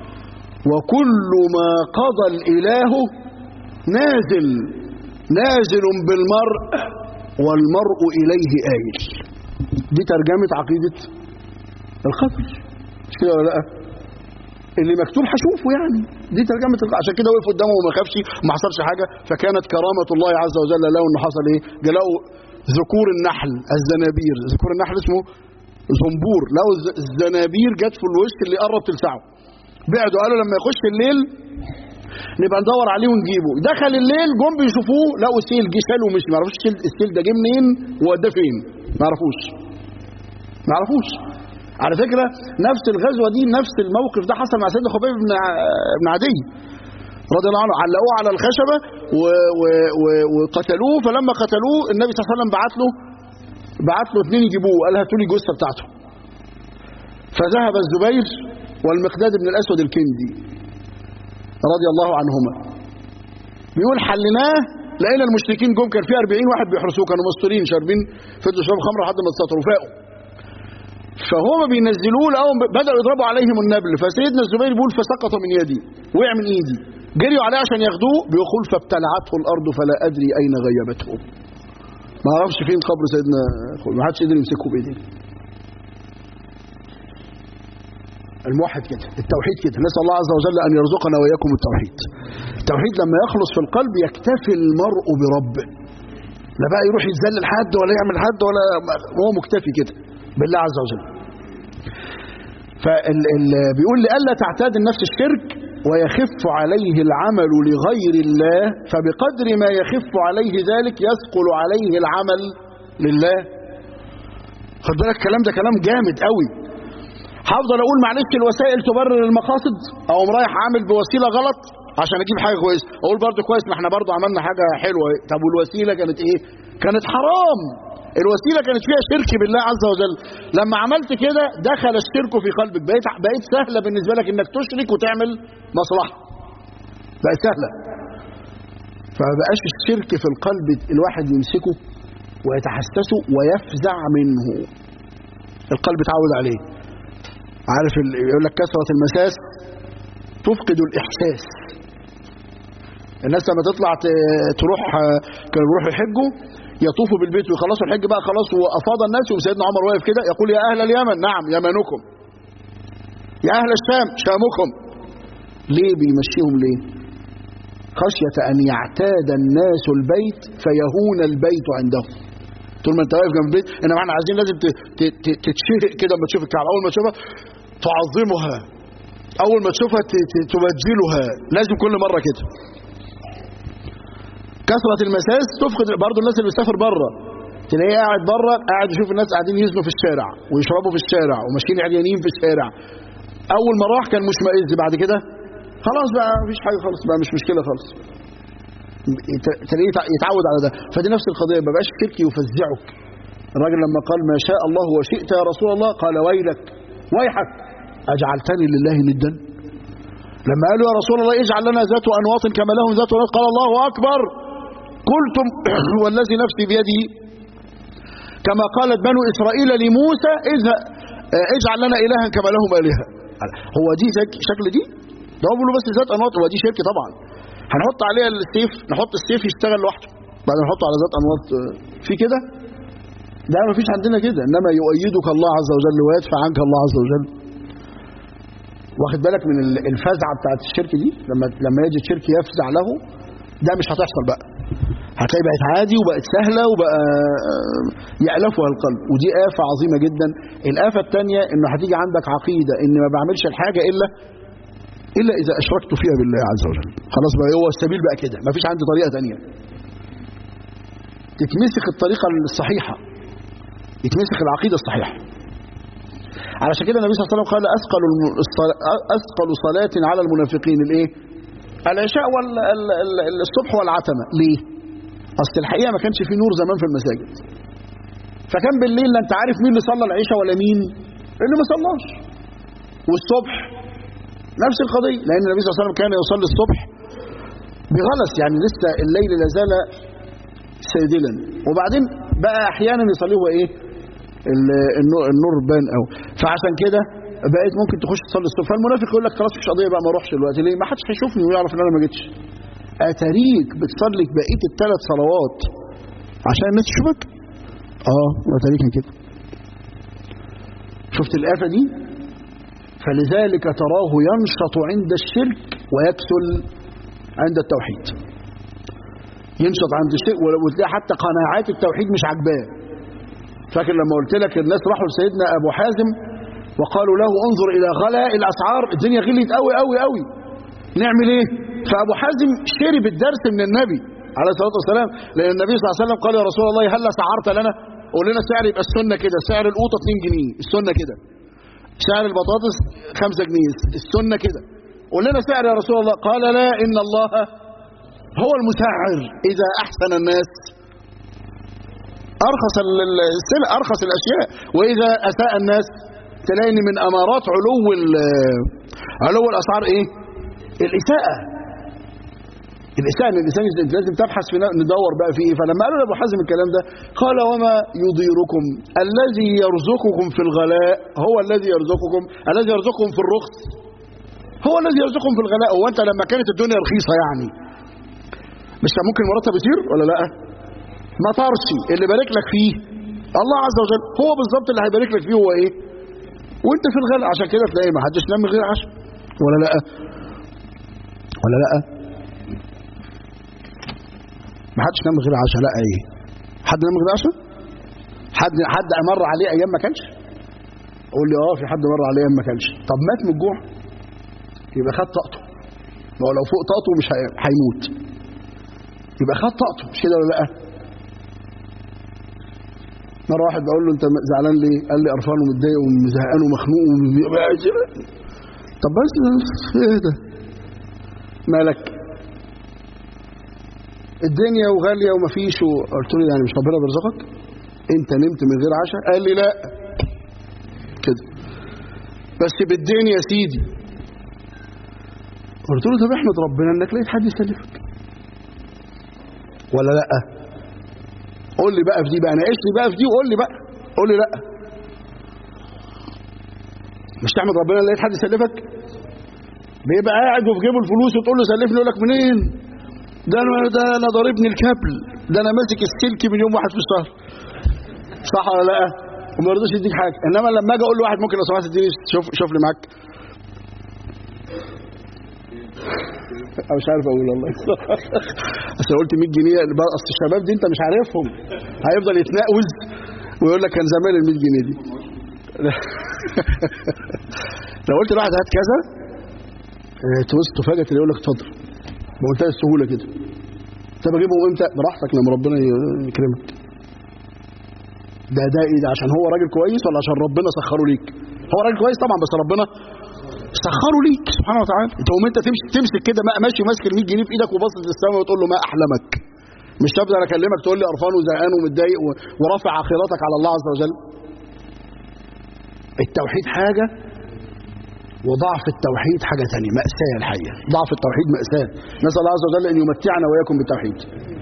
وكل ما قضى الإله نازل نازل بالمرء والمرء إليه آيل دي ترجمة عقيدة القدر مش كده ولا لا اللي مكتوب هشوفه يعني دي ترجمة عشان كده وقف قدامه وما خافش وما حصلش حاجة فكانت كرامة الله عز وجل له انه حصل ايه جلاقوا ذكور النحل الزنابير ذكور النحل اسمه زنبور لقوا الزنابير جت في الوش اللي قرب تلسعه بعدوا قالوا لما يخش الليل نبقى ندور عليه ونجيبه دخل الليل جم بيشوفوه لقوا سيل جه شاله ومشي ما يعرفوش السيل ده جه منين ووداه فين ما يعرفوش ما يعرفوش على فكرة نفس الغزوة دي نفس الموقف ده حصل مع سيدنا خبيب بن بن عدي رضي الله عنه علقوه على الخشبة و و و وقتلوه فلما قتلوه النبي صلى الله عليه وسلم بعت له بعت له اثنين يجيبوه قال هاتوا لي الجثة بتاعته فذهب الزبير والمقداد بن الأسود الكندي رضي الله عنهما بيقول حلناه لقينا المشركين جم كان في 40 واحد بيحرسوه كانوا مستورين شاربين فضلوا يشربوا خمره لحد ما اتسطروا فاقوا فهم بينزلوه لقوا بدأوا يضربوا عليهم النبل فسيدنا الزبير بيقول فسقط من يدي وقع من ايدي جريوا عليه عشان ياخدوه بيقول فابتلعته الارض فلا ادري اين غيبته ما اعرفش فين قبر سيدنا ما حدش قدر يمسكه بايديه الموحد كده التوحيد كده نسال الله عز وجل ان يرزقنا واياكم التوحيد التوحيد لما يخلص في القلب يكتفي المرء بربه لا بقى يروح يتذلل حد ولا يعمل حد ولا هو مكتفي كده بالله عز وجل فبيقول لألا تعتاد النفس الشرك ويخف عليه العمل لغير الله فبقدر ما يخف عليه ذلك يثقل عليه العمل لله خد بالك الكلام ده كلام جامد قوي هفضل اقول معلش الوسائل تبرر المقاصد او رايح عامل بوسيله غلط عشان اجيب حاجه كويسه اقول برضه كويس ما احنا برضه عملنا حاجه حلوه طب والوسيله كانت ايه كانت حرام الوسيله كانت فيها شرك بالله عز وجل لما عملت كده دخل الشرك في قلبك بقيت بقيت سهله بالنسبه لك انك تشرك وتعمل مصلحه بقت سهله فما بقاش الشرك في القلب الواحد يمسكه ويتحسسه ويفزع منه القلب اتعود عليه عارف يقول لك كثرة المساس تفقد الإحساس الناس لما تطلع تروح كانوا بيروحوا يحجوا يطوفوا بالبيت ويخلصوا الحج بقى خلاص وافاض الناس وسيدنا عمر واقف كده يقول يا اهل اليمن نعم يمنكم يا اهل الشام شامكم ليه بيمشيهم ليه خشية أن يعتاد الناس البيت فيهون البيت عندهم طول ما انت واقف جنب البيت انما احنا عايزين لازم تتشهق كده لما تشوف الكعبه اول ما تشوفها تعظمها اول ما تشوفها تبجلها لازم كل مره كده كثرة المساس تفقد برضه الناس اللي بتسافر بره تلاقيه قاعد بره قاعد يشوف الناس قاعدين يزنوا في الشارع ويشربوا في الشارع وماشيين عريانين في الشارع اول ما راح كان مشمئز بعد كده خلاص بقى مفيش حاجه خالص بقى مش مشكله خالص تلاقيه يتعود على ده فدي نفس القضيه ما بقاش شرك يفزعك الراجل لما قال ما شاء الله وشئت يا رسول الله قال ويلك ويحك اجعلتني لله ندا لما قالوا يا رسول الله اجعل لنا ذات انواط كما لهم ذات انواط قال الله اكبر قلتم والذي نفسي بيده كما قالت بنو اسرائيل لموسى اجعل لنا الها كما لهم الهه هو دي شكل دي ده هو بيقولوا بس ذات انواط هو دي شرك طبعا هنحط عليها السيف نحط السيف يشتغل لوحده بعد نحطه على ذات انواط في كده ده ما فيش عندنا كده انما يؤيدك الله عز وجل ويدفع عنك الله عز وجل واخد بالك من الفزعه بتاعت الشرك دي لما لما يجي الشرك يفزع له ده مش هتحصل بقى هتلاقي بقت عادي وبقت سهله وبقى يألفها القلب ودي آفة عظيمة جدا الآفة الثانية انه هتيجي عندك عقيدة ان ما بعملش الحاجة الا الا اذا اشركت فيها بالله عز وجل خلاص بقى هو السبيل بقى كده ما فيش عندي طريقة ثانيه تتمسك الطريقة الصحيحة يتمسك العقيدة الصحيحة علشان كده النبي صلى الله عليه وسلم قال أثقل أثقل صلاة على المنافقين الإيه؟ العشاء والصبح والعتمة ليه؟ أصل الحقيقة ما كانش في نور زمان في المساجد فكان بالليل لا أنت عارف مين اللي صلى العشاء ولا مين اللي ما صلاش والصبح نفس القضية لأن النبي صلى الله عليه وسلم كان يصلي الصبح بغلس يعني لسه الليل لا زال سيدلا وبعدين بقى احيانا يصليه ايه النور بان او فعشان كده بقيت ممكن تخش تصلي الصبح فالمنافق يقول لك خلاص مش قضيه بقى ما اروحش دلوقتي ليه ما حدش هيشوفني ويعرف ان انا ما جيتش اتاريك بتصلي بقيه الثلاث صلوات عشان الناس تشوفك اه اتاريك كده شفت الآفة دي فلذلك تراه ينشط عند الشرك ويكسل عند التوحيد ينشط عند الشرك وتلاقي حتى قناعات التوحيد مش عاجباه فاكر لما قلت لك الناس راحوا لسيدنا ابو حازم وقالوا له انظر الى غلاء الاسعار الدنيا غليت قوي قوي قوي نعمل ايه فابو حازم شرب الدرس من النبي عليه الصلاه والسلام لان النبي صلى الله عليه وسلم قال يا رسول الله هل سعرت لنا قول لنا سعر يبقى السنه كده سعر القوطه 2 جنيه السنه كده سعر البطاطس 5 جنيه السنه كده قول لنا سعر يا رسول الله قال لا ان الله هو المسعر اذا احسن الناس ارخص السلع ارخص الاشياء واذا اساء الناس تلاقي ان من امارات علو علو الاسعار ايه الاساءه الاساءه ان الانسان لازم تبحث في ندور بقى في ايه فلما قالوا لابو حازم الكلام ده قال وما يضيركم الذي يرزقكم في الغلاء هو الذي يرزقكم الذي يرزقكم في الرخص هو الذي يرزقكم في الغلاء هو انت لما كانت الدنيا رخيصه يعني مش ممكن مرتب يطير ولا لا ما طارش اللي بارك لك فيه الله عز وجل هو بالظبط اللي هيبارك لك فيه هو ايه وانت في الغلاء عشان كده تلاقي ما حدش نام من غير عشاء ولا لا ولا لا ما حدش نام من غير عشاء لا ايه حد نام من غير عشاء حد حد مر عليه ايام ما كانش قول لي اه في حد مر عليه ايام ما كانش طب مات من الجوع يبقى خد طاقته ما هو لو فوق طاقته مش هيموت يبقى خد طاقته مش كده ولا لا مره واحد بقول له انت زعلان ليه؟ قال لي قرفان ومتضايق وزهقان ومخنوق وم- طب بس ايه ده؟ مالك؟ الدنيا وغاليه ومفيش قلت له يعني مش ربنا بيرزقك؟ انت نمت من غير عشاء؟ قال لي لا كده بس بالدين يا سيدي قلت له طب احمد ربنا انك لقيت حد يسلفك ولا لا قول لي بقى في دي بقى ناقش لي بقى في دي وقول لي بقى قول لي لا مش تحمد ربنا لقيت حد يسلفك بيبقى قاعد وفي جيبه الفلوس وتقول له سلفني يقول لك منين ده انا ده انا ضاربني الكابل ده انا ماسك السلك من يوم واحد في الشهر صح ولا لا وما يرضاش يديك حاجه انما لما اجي اقول لواحد ممكن لو سمحت اديني شوف شوف لي معاك أنا مش عارف اقول والله اصل قلت 100 جنيه بقى اصل الشباب دي انت مش عارفهم هيفضل يتناقز ويقول لك كان زمان ال 100 جنيه دي لو قلت لواحد هات كذا آه، تبص تفاجئ تلاقيه يقول لك اتفضل بمنتهى السهوله كده طب اجيبهم امتى براحتك لما ربنا يكرمك ده ده ايه ده عشان هو راجل كويس ولا عشان ربنا سخره ليك هو راجل كويس طبعا بس ربنا سخره ليك سبحانه وتعالى انت قوم انت تمشي تمسك كده ما- ماشي ماسك ال 100 جنيه في ايدك وباصص للسماء وتقول له ما احلمك مش تفضل اكلمك تقول لي قرفان وزهقان ومتضايق و- ورافع عقيرتك على الله عز وجل التوحيد حاجه وضعف التوحيد حاجه ثانيه ماساه الحقيقه ضعف التوحيد ماساه نسال الله عز وجل ان يمتعنا واياكم بالتوحيد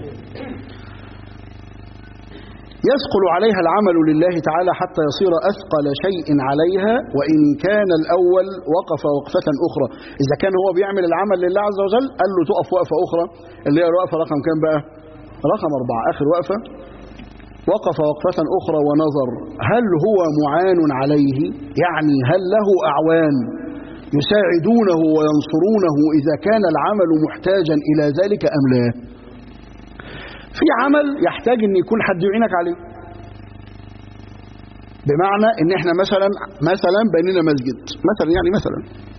يثقل عليها العمل لله تعالى حتى يصير أثقل شيء عليها وإن كان الأول وقف وقفة أخرى إذا كان هو بيعمل العمل لله عز وجل قال له تقف وقفة أخرى اللي هي الوقفة رقم كام بقى رقم أربعة آخر وقفة وقف وقفة أخرى ونظر هل هو معان عليه يعني هل له أعوان يساعدونه وينصرونه إذا كان العمل محتاجا إلى ذلك أم لا في عمل يحتاج ان يكون حد يعينك عليه بمعنى ان احنا مثلا مثلا بنينا مسجد مثلا يعني مثلا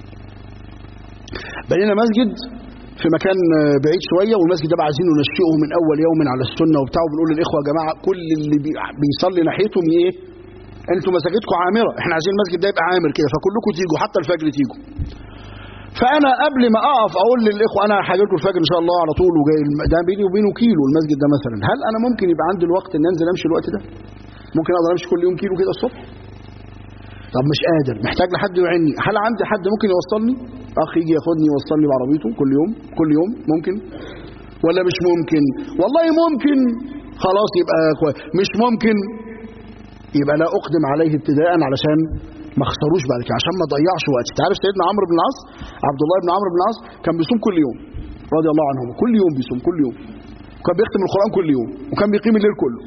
بنينا مسجد في مكان آه، بعيد شويه والمسجد ده بقى عايزين ننشئه من اول يوم على السنه وبتاع وبنقول للاخوه يا جماعه كل اللي بي- بيصلي ناحيتهم ايه انتوا مساجدكم عامره احنا عايزين المسجد ده يبقى عامر كده فكلكم تيجوا حتى الفجر تيجوا فانا قبل ما اقف اقول للاخوه انا هاجي لكم الفجر ان شاء الله على طول وجاي الم- ده بيني وبينه كيلو المسجد ده مثلا هل انا ممكن يبقى عندي الوقت ان انزل امشي الوقت ده ممكن اقدر امشي كل يوم كيلو كده الصبح طب مش قادر محتاج لحد يعيني هل عندي حد ممكن يوصلني اخ يجي ياخدني يوصلني بعربيته كل يوم كل يوم ممكن ولا مش ممكن والله ممكن خلاص يبقى كويس مش ممكن يبقى لا اقدم عليه ابتداء علشان ما اخسروش بعد كده عشان ما اضيعش وقت انت عارف سيدنا عمرو بن العاص عبد الله بن عمرو بن العاص كان بيصوم كل يوم رضي الله عنهم كل يوم بيصوم كل يوم وكان بيختم القران كل يوم وكان بيقيم الليل كله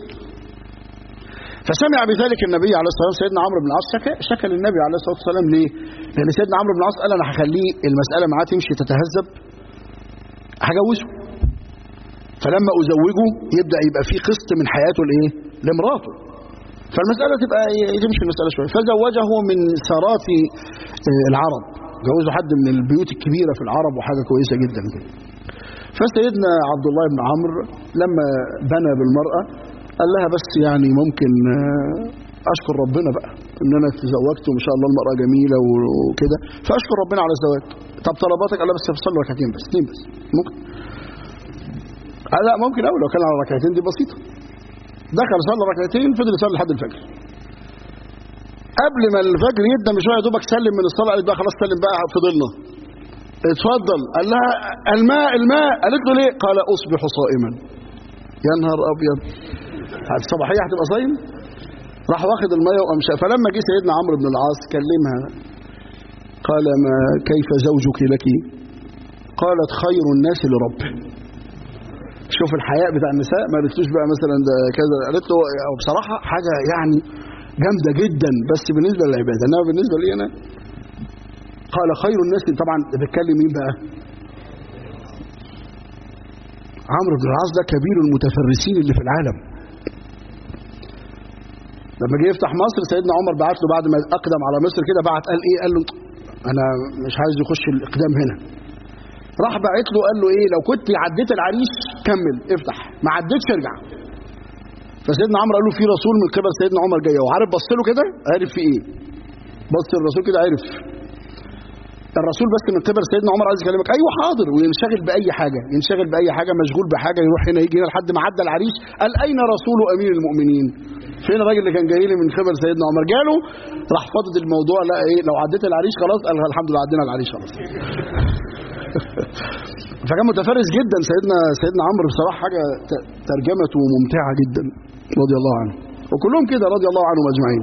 فسمع بذلك النبي عليه الصلاه والسلام سيدنا عمرو بن العاص شكى, شكى للنبي عليه الصلاه والسلام ليه؟ لان سيدنا عمرو بن العاص قال انا هخليه المساله معاه تمشي تتهذب هجوزه فلما ازوجه يبدا يبقى في قسط من حياته لايه؟ لمراته فالمساله تبقى تمشي المساله شويه فزوجه من ثرات آه، العرب جوزه حد من البيوت الكبيره في العرب وحاجه كويسه جدا كده فسيدنا عبد الله بن عمرو لما بنى بالمراه قال لها بس يعني ممكن آه، اشكر ربنا بقى ان انا تزوجت وما شاء الله المراه جميله وكده فاشكر ربنا على الزواج طب طلباتك قال لها بس تصلي ركعتين بس اثنين بس ممكن قال لا ممكن أوي لو كان على ركعتين دي بسيطه دخل صلى ركعتين فضل يصلي لحد الفجر قبل ما الفجر يبدا بشويه يا دوبك سلم من الصلاه قالت بقى خلاص سلم بقى فضلنا اتفضل قال لها الماء الماء قالت له ليه قال اصبح صائما يا نهار ابيض الصباحيه هتبقى صايم راح واخد الميه وقام شا- فلما جه سيدنا عمرو بن العاص كلمها قال ما كيف زوجك لك قالت خير الناس لربه شوف الحياء بتاع النساء ما قالتلوش بقى مثلا ده كذا قالت له بصراحه حاجه يعني جامده جدا بس بالنسبه للعباده انما بالنسبه لي انا قال خير الناس طبعا بتكلم مين بقى عمرو بن العاص ده كبير المتفرسين اللي في العالم لما جه يفتح مصر سيدنا عمر بعت له بعد ما اقدم على مصر كده بعت قال ايه قال له انا مش عايز يخش الاقدام هنا راح بعت له قال له ايه لو كنت عديت العريس كمل افتح ما عديتش ارجع فسيدنا عمرو قال له في رسول من قبل سيدنا عمر جاي وعارف بص له كده عارف في ايه بص الرسول كده عارف الرسول بس من قبل سيدنا عمر عايز يكلمك ايوه حاضر وينشغل باي حاجه ينشغل باي حاجه مشغول بحاجه يروح هنا يجي هنا لحد ما عدى العريش قال اين رسول امير المؤمنين فين الراجل اللي كان جاي لي من قبل سيدنا عمر جاله راح فاضد الموضوع لا ايه لو عديت العريش خلاص قال الحمد لله عدينا العريش خلاص فكان متفرس جدا سيدنا سيدنا عمرو بصراحه حاجه ترجمته ممتعه جدا رضي الله عنه وكلهم كده رضي الله عنهم اجمعين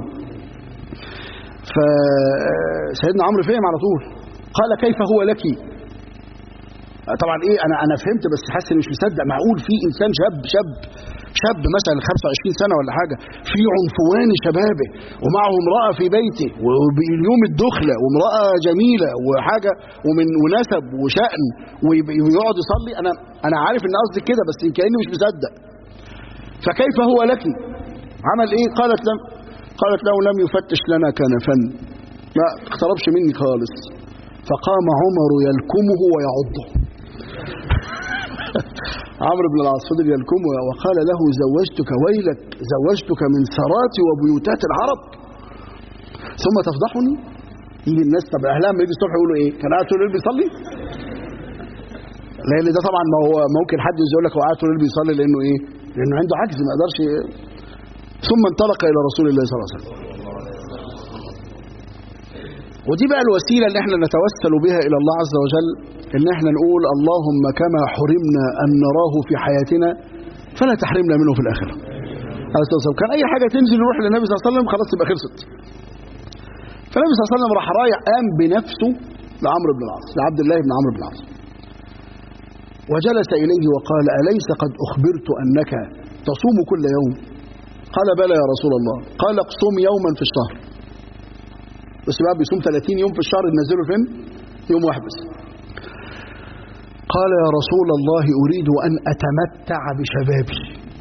فسيدنا عمرو فهم على طول قال كيف هو لك طبعا ايه انا انا فهمت بس حاسس اني مش مصدق معقول في انسان شاب شاب شاب مثلا 25 سنه ولا حاجه في عنفوان شبابه ومعه امراه في بيته وبيوم الدخله وامراه جميله وحاجه ومن ونسب وشأن ويقعد يصلي انا انا عارف ان قصدك كده بس كاني مش مصدق فكيف هو لك عمل ايه قالت لم قالت له لم يفتش لنا كنفا ما اقتربش مني خالص فقام عمر يلكمه ويعضه عمرو بن العاص فضل يلكمه وقال له زوجتك ويلك زوجتك من سرات وبيوتات العرب ثم تفضحني يجي الناس طب اهلها لما يجي الصبح يقولوا ايه كان قاعد طول الليل بيصلي لان ده طبعا ما هو ممكن حد يقول لك هو قاعد طول الليل بيصلي لانه ايه لانه عنده عجز ما يقدرش ثم انطلق الى رسول الله صلى الله عليه وسلم ودي بقى الوسيله اللي احنا نتوسل بها الى الله عز وجل ان احنا نقول اللهم كما حرمنا ان نراه في حياتنا فلا تحرمنا منه في الاخره كان اي حاجه تنزل يروح للنبي صلى الله عليه وسلم خلاص تبقى خلصت فالنبي صلى الله عليه وسلم راح رايح قام بنفسه لعمرو بن العاص لعبد الله بن عمرو بن العاص وجلس اليه وقال اليس قد اخبرت انك تصوم كل يوم قال بلى يا رسول الله قال اقصم يوما في الشهر بس بقى بيصوم 30 يوم في الشهر ينزله فين يوم واحد بس قال يا رسول الله أريد أن أتمتع بشبابي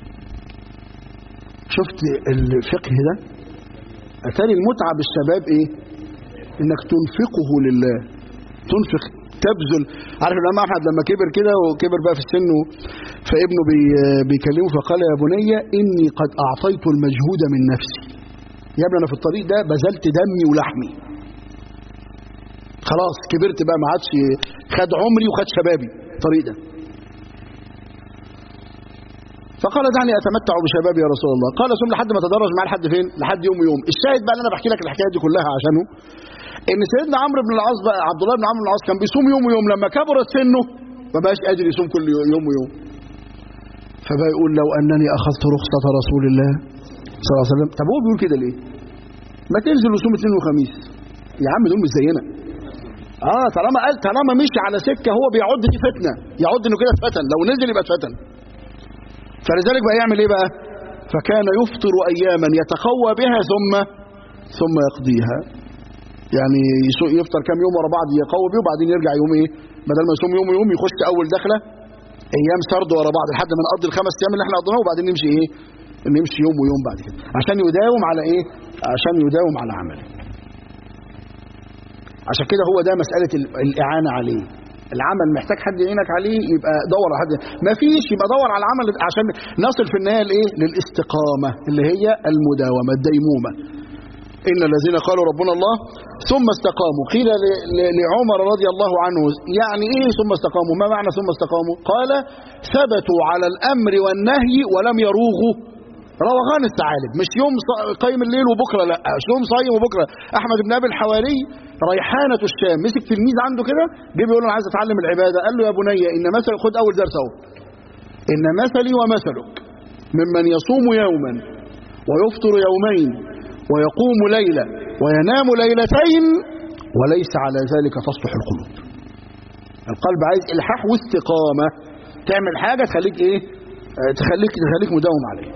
شفت الفقه ده أتاري المتعة بالشباب إيه إنك تنفقه لله تنفق تبذل عارف الإمام أحمد لما كبر كده وكبر بقى في السن فابنه بي بيكلمه فقال يا بني إني قد أعطيت المجهود من نفسي يا ابني أنا في الطريق ده بذلت دمي ولحمي خلاص كبرت بقى ما عادش خد عمري وخد شبابي الطريق ده فقال دعني اتمتع بشبابي يا رسول الله قال ثم لحد ما تدرج معاه لحد فين لحد يوم يوم الشاهد بقى اللي انا بحكي لك الحكايه دي كلها عشانه ان سيدنا عمرو بن العاص بقى عبد الله بن عمرو بن العاص كان بيصوم يوم ويوم لما كبرت سنه ما بقاش قادر يصوم كل يوم ويوم فبقى يقول لو انني اخذت رخصه رسول الله صلى الله عليه وسلم طب هو بيقول كده ليه ما تنزل وصوم اثنين وخميس يا عم دول مش زينا اه طالما قال طالما مشي على سكه هو بيعد دي فتنه يعد انه كده اتفتن لو نزل يبقى اتفتن فلذلك بقى يعمل ايه بقى فكان يفطر اياما يتقوى بها ثم ثم يقضيها يعني يفطر كام يوم ورا بعض يقوى بيه وبعدين يرجع يوم ايه بدل ما يصوم يوم ويوم يخش اول دخله ايام سرد ورا بعض لحد ما نقضي الخمس ايام اللي احنا قضيناها وبعدين نمشي ايه نمشي يوم ويوم بعد كده عشان يداوم على ايه عشان يداوم على عمله عشان كده هو ده مسألة الإعانة عليه العمل محتاج حد يعينك عليه يبقى دور على حد ما فيش يبقى دور على العمل عشان نصل في النهاية لإيه للاستقامة اللي هي المداومة الديمومة إن الذين قالوا ربنا الله ثم استقاموا قيل لعمر رضي الله عنه يعني إيه ثم استقاموا ما معنى ثم استقاموا قال ثبتوا على الأمر والنهي ولم يروغوا روغان الثعالب مش يوم قايم الليل وبكره لا مش يوم صايم وبكره احمد بن ابي الحواري ريحانه الشام مسك تلميذ عنده كده جه بيقول له انا عايز اتعلم العباده قال له يا بني ان مثل خد اول درس اهو ان مثلي ومثلك ممن يصوم يوما ويفطر يومين ويقوم ليله وينام ليلتين وليس على ذلك تصلح القلوب القلب عايز الحاح واستقامه تعمل حاجه تخليك ايه تخليك تخليك مداوم عليه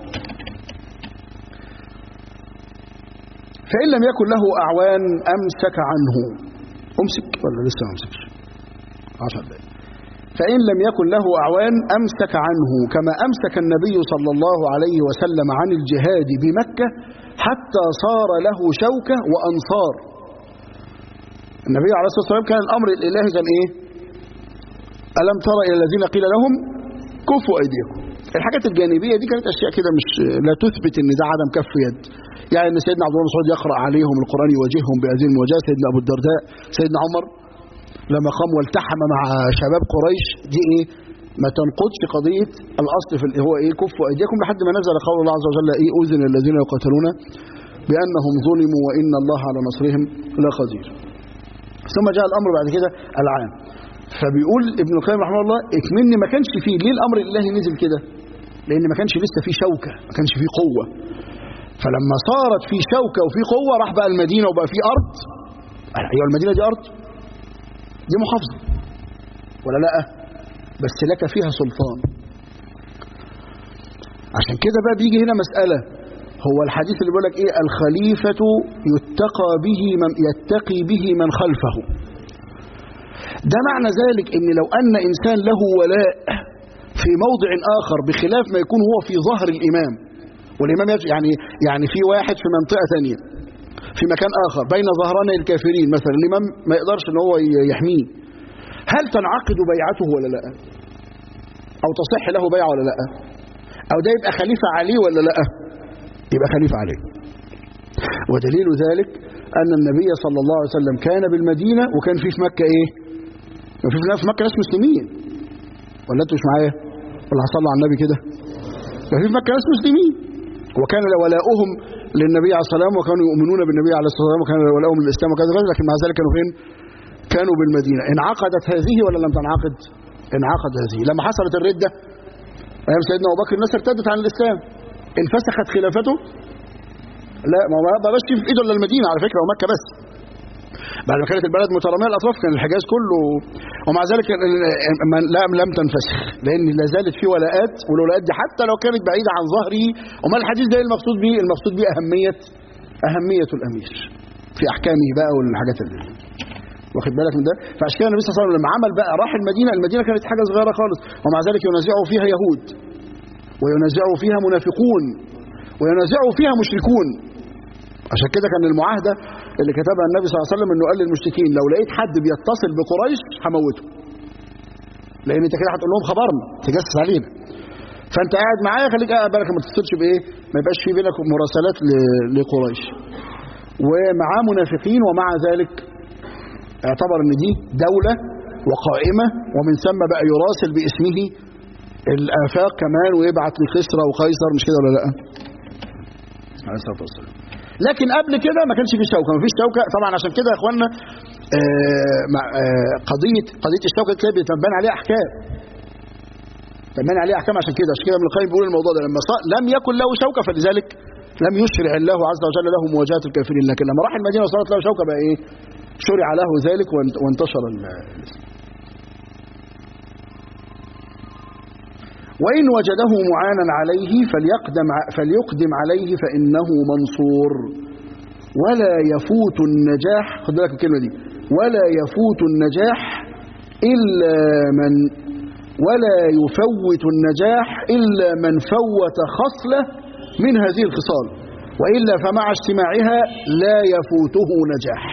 فإن لم يكن له أعوان أمسك عنه أمسك ولا لسه ما أمسكش عشر دقائق فإن لم يكن له أعوان أمسك عنه كما أمسك النبي صلى الله عليه وسلم عن الجهاد بمكة حتى صار له شوكة وأنصار النبي عليه الصلاة والسلام كان الأمر الإلهي كان إيه ألم تر إلى الذين قيل لهم كفوا ايديكم الحاجات الجانبيه دي كانت اشياء كده مش لا تثبت ان ده عدم كف يد يعني ان سيدنا عبد الله بن مسعود يقرا عليهم القران يواجههم بهذه المواجهه سيدنا ابو الدرداء سيدنا عمر لما قام والتحم مع شباب قريش دي ايه ما تنقضش قضيه الاصل في ال- هو ايه كفوا ايديكم لحد ما نزل قول الله عز وجل ايه اذن الذين يقاتلون بانهم ظلموا وان الله على نصرهم لقدير ثم جاء الامر بعد كده العام فبيقول ابن القيم رحمه الله اكمني ما كانش فيه ليه الامر الالهي نزل كده لان ما كانش لسه فيه شوكه ما كانش فيه قوه فلما صارت في شوكه وفي قوه راح بقى المدينه وبقى في ارض ايوه المدينه دي ارض دي محافظه ولا لا بس لك فيها سلطان عشان كده بقى بيجي هنا مساله هو الحديث اللي بيقول لك ايه الخليفه يتقى به من يتقي به من خلفه ده معنى ذلك ان لو ان انسان له ولاء في موضع اخر بخلاف ما يكون هو في ظهر الامام والامام يج- يعني يعني في واحد في منطقه ثانيه في مكان اخر بين ظهراني الكافرين مثلا الامام ما يقدرش ان هو ي- يحميه هل تنعقد بيعته ولا لا او تصح له بيعه ولا لا او ده يبقى خليفه عليه ولا لا يبقى خليفه عليه ودليل ذلك ان النبي صلى الله عليه وسلم كان بالمدينه وكان في في مكه ايه ما في في مكه ناس مسلمين ولا انتوا مش معايا ولا هصلوا على النبي كده ما في في مكه ناس مسلمين وكان ولاؤهم للنبي عليه الصلاه والسلام وكانوا يؤمنون بالنبي عليه الصلاه والسلام وكان ولاؤهم للاسلام وكذا وكذا لكن مع ذلك كانوا فين؟ كانوا بالمدينه انعقدت هذه ولا لم تنعقد؟ انعقد هذه لما حصلت الرده ايام سيدنا ابو بكر الناس ارتدت عن الاسلام انفسخت خلافته لا ما ما بقاش في ايده الا المدينه على فكره ومكه بس بعد ما كانت البلد متراميه الاطراف كان الحجاز كله ومع ذلك ال- ال- ما- لا لم تنفسخ لان لا زالت في ولاءات والولاءات دي حتى لو كانت بعيده عن ظهره وما الحديث ده إيه المقصود به المقصود به اهميه اهميه الامير في احكامه بقى والحاجات اللي واخد بالك من ده فعشان كده النبي صلى الله عليه وسلم لما عمل بقى راح المدينه المدينه كانت حاجه صغيره خالص ومع ذلك ينازعه فيها يهود وينازعه فيها منافقون وينازعه فيها مشركون عشان كده كان المعاهده اللي كتبها النبي صلى الله عليه وسلم انه قال للمشركين لو لقيت حد بيتصل بقريش هموته لان انت كده هتقول لهم خبرنا تجسس علينا فانت قاعد معايا خليك قاعد بالك ما تتصلش بايه ما يبقاش في بينك مراسلات ل- لقريش ومعاه منافقين ومع ذلك اعتبر ان دي دوله وقائمه ومن ثم بقى يراسل باسمه الافاق كمان ويبعت لكسرى وقيصر مش كده ولا لا؟ عليه الصلاه والسلام. لكن قبل كده ما كانش في شوكه ما فيش شوكه طبعا عشان كده يا اخوانا آه، مع- آه، قضيه قضيه الشوكه كده بتبان عليها احكام تبان عليها احكام عشان كده عشان كده ابن القيم بيقول الموضوع ده لما صار لم يكن له شوكه فلذلك لم يشرع الله عز وجل له مواجهه الكافرين لكن لما راح المدينه وصارت له شوكه بقى ايه؟ شرع له ذلك وانت- وانتشر ال- الاسلام. وإن وجده معانا عليه فليقدم ع- فليقدم عليه فإنه منصور ولا يفوت النجاح خد بالك من الكلمة دي ولا يفوت النجاح إلا من ولا يفوت النجاح إلا من فوت خصلة من هذه الخصال وإلا فمع اجتماعها لا يفوته نجاح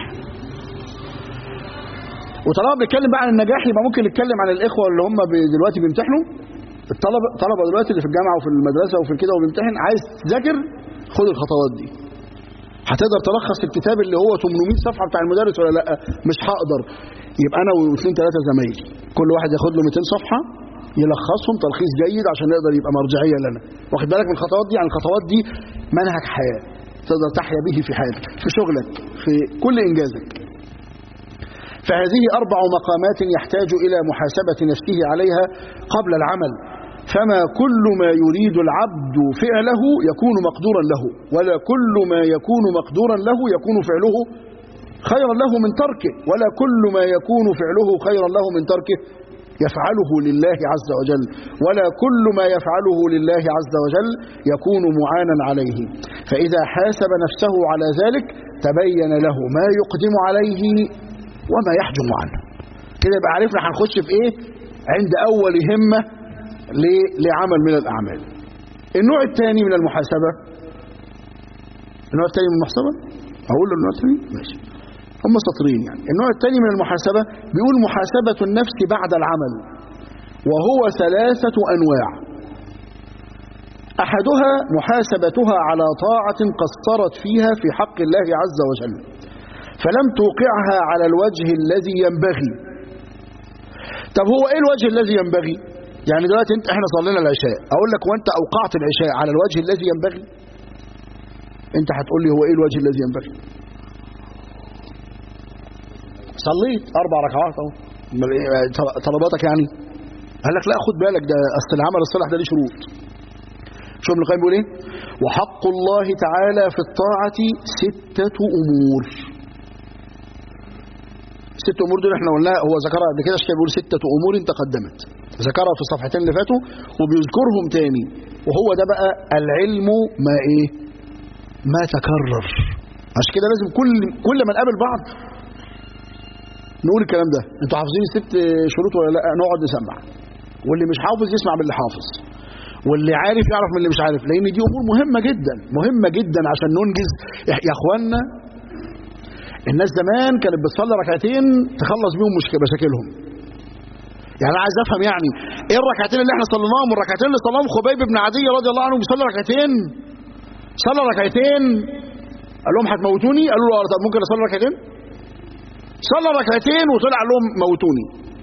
وطالما بنتكلم بقى عن النجاح يبقى ممكن نتكلم عن الإخوة اللي هم ب- دلوقتي بيمتحنوا الطلبة الطلبة دلوقتي اللي في الجامعة وفي المدرسة وفي كده وبيمتحن عايز تذاكر خد الخطوات دي هتقدر تلخص الكتاب اللي هو 800 صفحة بتاع المدرس ولا لا مش هقدر يبقى انا واثنين ثلاثة زمايلي كل واحد ياخد له 200 صفحة يلخصهم تلخيص جيد عشان يقدر يبقى مرجعية لنا واخد بالك من الخطوات دي يعني الخطوات دي منهج حياة تقدر تحيا به في حياتك في شغلك في كل انجازك فهذه أربع مقامات يحتاج إلى محاسبة نفسه عليها قبل العمل فما كل ما يريد العبد فعله يكون مقدورا له ولا كل ما يكون مقدورا له يكون فعله خيرا له من تركه ولا كل ما يكون فعله خيرا له من تركه يفعله لله عز وجل ولا كل ما يفعله لله عز وجل يكون معانا عليه فإذا حاسب نفسه على ذلك تبين له ما يقدم عليه وما يحجم عنه كده يبقى عرفنا هنخش في ايه عند اول همة ل- لعمل من الاعمال النوع الثاني من المحاسبة النوع الثاني من المحاسبة اقول له النوع الثاني ماشي هم سطرين يعني النوع الثاني من المحاسبة بيقول محاسبة النفس بعد العمل وهو ثلاثة أنواع أحدها محاسبتها على طاعة قصرت فيها في حق الله عز وجل فلم توقعها على الوجه الذي ينبغي طب هو ايه الوجه الذي ينبغي يعني دلوقتي انت احنا صلينا العشاء اقول لك وانت اوقعت العشاء على الوجه الذي ينبغي انت هتقول لي هو ايه الوجه الذي ينبغي صليت اربع ركعات اهو امال إيه؟ طلباتك يعني قال لك لا خد بالك ده اصل العمل الصالح ده ليه شروط شوف ابن القيم بيقول ايه وحق الله تعالى في الطاعه سته امور ست امور دول احنا قلناها هو ذكرها قبل كده الشيخ بيقول سته امور تقدمت ذكرها في الصفحتين اللي فاتوا وبيذكرهم تاني وهو ده بقى العلم ما ايه ما تكرر عشان كده لازم كل كل ما نقابل بعض نقول الكلام ده انتوا حافظين الست شروط ولا لا نقعد نسمع واللي مش حافظ يسمع من اللي حافظ واللي عارف يعرف من اللي مش عارف لان دي امور مهمه جدا مهمه جدا عشان ننجز يا اخوانا الناس زمان كانت بتصلي ركعتين تخلص بيهم مشكله مشاكلهم يعني انا عايز افهم يعني ايه الركعتين اللي احنا صليناهم والركعتين اللي صلاهم خبيب بن عدي رضي الله عنه بيصلي ركعتين صلى ركعتين قال لهم هتموتوني قالوا له طب ممكن اصلي ركعتين صلى ركعتين وطلع قال لهم موتوني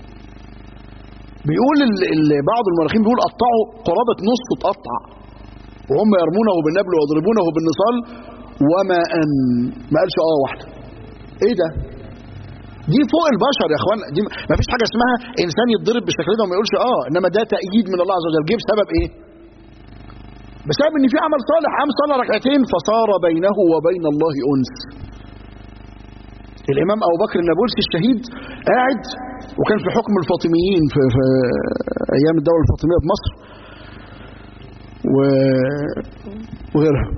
بيقول ال ال بعض المؤرخين بيقول قطعوا قرابه نص تقطع وهم يرمونه بالنبل ويضربونه بالنصال وما ان ما قالش اه واحده ايه ده دي فوق البشر يا اخوان دي ما فيش حاجه اسمها انسان يتضرب بالشكل ده وما يقولش اه انما ده تأييد من الله عز وجل جه بسبب ايه بسبب ان في عمل صالح قام صلى ركعتين فصار بينه وبين الله انس الامام ابو بكر النابلسي الشهيد قاعد وكان في حكم الفاطميين في, في ايام الدوله الفاطميه في مصر و... وغيرها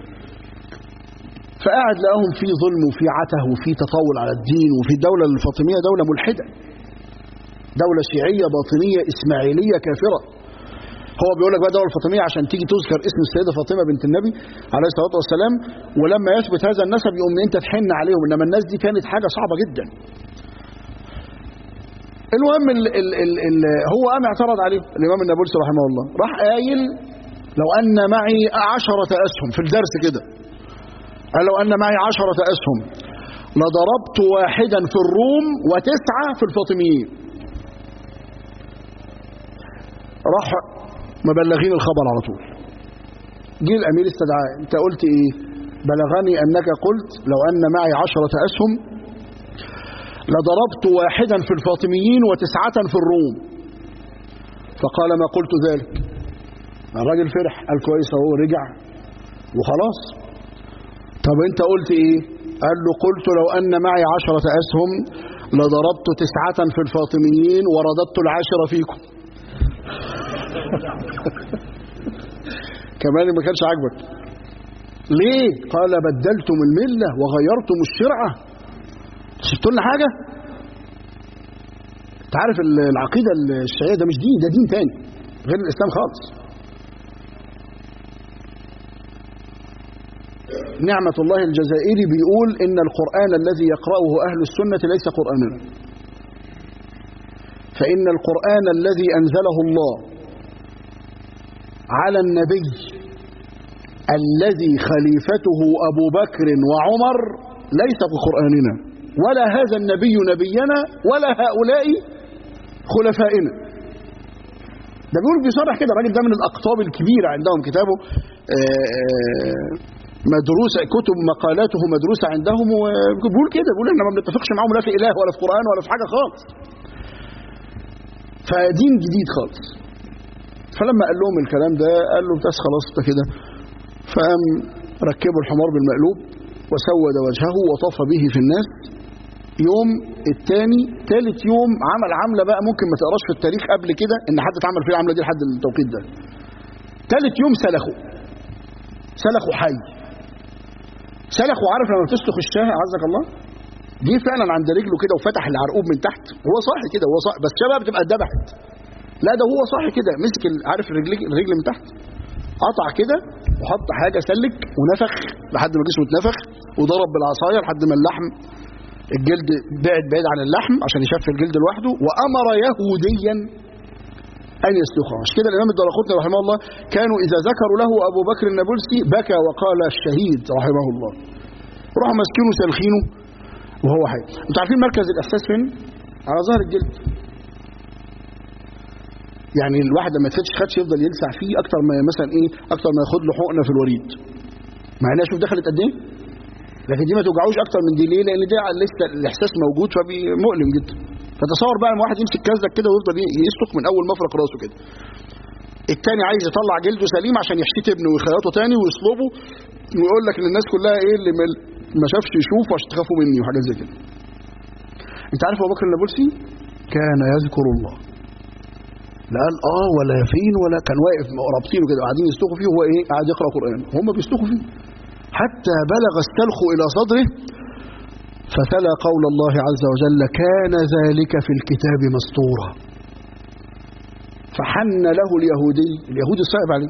فقاعد لقاهم في ظلم وفي عته وفي تطاول على الدين وفي الدولة الفاطمية دولة ملحدة دولة شيعية باطنية إسماعيلية كافرة هو بيقول لك بقى الدولة الفاطمية عشان تيجي تذكر اسم السيدة فاطمة بنت النبي عليه الصلاة والسلام ولما يثبت هذا النسب يقوم انت تحن عليهم انما الناس دي كانت حاجة صعبة جدا المهم ال ال ال ال هو قام اعترض عليه الإمام النابلسي رحمه الله راح قايل لو أن معي عشرة أسهم في الدرس كده قال لو أن معي عشرة أسهم لضربت واحدا في الروم وتسعة في الفاطميين راح مبلغين الخبر على طول جه الأمير استدعاه أنت قلت إيه بلغني أنك قلت لو أن معي عشرة أسهم لضربت واحدا في الفاطميين وتسعة في الروم فقال ما قلت ذلك الراجل فرح قال كويس اهو رجع وخلاص طب انت قلت ايه قال له قلت لو ان معي عشرة اسهم لضربت تسعة في الفاطميين ورددت العاشرة فيكم كمان ما كانش عاجبك ليه قال بدلتم الملة وغيرتم الشرعة سبتوا لنا حاجة انت عارف العقيدة الشيعية ده مش دين ده دين تاني غير الإسلام خالص نعمة الله الجزائري بيقول إن القرآن الذي يقرأه أهل السنة ليس قرآننا فإن القرآن الذي أنزله الله على النبي الذي خليفته أبو بكر وعمر ليس بقرآننا ولا هذا النبي نبينا ولا هؤلاء خلفائنا ده بيقول بيصرح كده الراجل ده من الأقطاب الكبيرة عندهم كتابه مدروسة كتب مقالاته مدروسة عندهم وبيقول كده بيقول احنا ما بنتفقش معاهم لا في إله ولا في قرآن ولا في حاجة خالص فدين جديد خالص فلما قال لهم الكلام ده قال له بس خلاص ده كده فقام ركبوا الحمار بالمقلوب وسود وجهه وطاف به في الناس يوم الثاني ثالث يوم عمل عملة بقى ممكن ما تقراش في التاريخ قبل كده ان حد اتعمل فيه العملة دي لحد التوقيت ده ثالث يوم سلخوا سلخوا حي سلخوا عارف لما بتسلخ الشاه عزك الله جه فعلا عند رجله كده وفتح العرقوب من تحت هو صاحي كده هو صاحي بس شباب بتبقى اتذبحت لا ده هو صاحي كده مسك عارف الرجل الرجل من تحت قطع كده وحط حاجه سلك ونفخ لحد ما جسمه اتنفخ وضرب بالعصايه لحد ما اللحم الجلد بعد بعيد عن اللحم عشان يشف الجلد لوحده وامر يهوديا أن يسلخه عشان كده الإمام الدرقطني رحمه الله كانوا إذا ذكروا له أبو بكر النابلسي بكى وقال الشهيد رحمه الله راحوا ماسكينه سالخينه وهو حي انتوا عارفين مركز الإحساس فين؟ على ظهر الجلد يعني الواحد لما يتفتش خدش يفضل يلسع فيه اكتر ما مثلا ايه اكتر ما ياخد له حقنه في الوريد مع انها شوف دخلت قد ايه لكن دي ما توجعوش اكتر من دي ليه لان ده لسه الاحساس موجود فمؤلم جدا فتصور بقى لما واحد يمسك كزك كده ويفضل يسلك من اول مفرق راسه كده التاني عايز يطلع جلده سليم عشان يحشيه ابنه ويخيطه تاني ويصلبه ويقول لك للناس كلها ايه اللي ما شافش يشوف عشان تخافوا مني وحاجات زي كده انت عارف ابو بكر النابلسي كان يذكر الله لا قال اه ولا فين ولا كان واقف رابطينه كده قاعدين يسلخوا فيه وهو ايه قاعد يقرا قران هم بيسلخوا فيه حتى بلغ السلخ الى صدره فتلا قول الله عز وجل كان ذلك في الكتاب مسطورا فحن له اليهودي اليهودي صعب عليه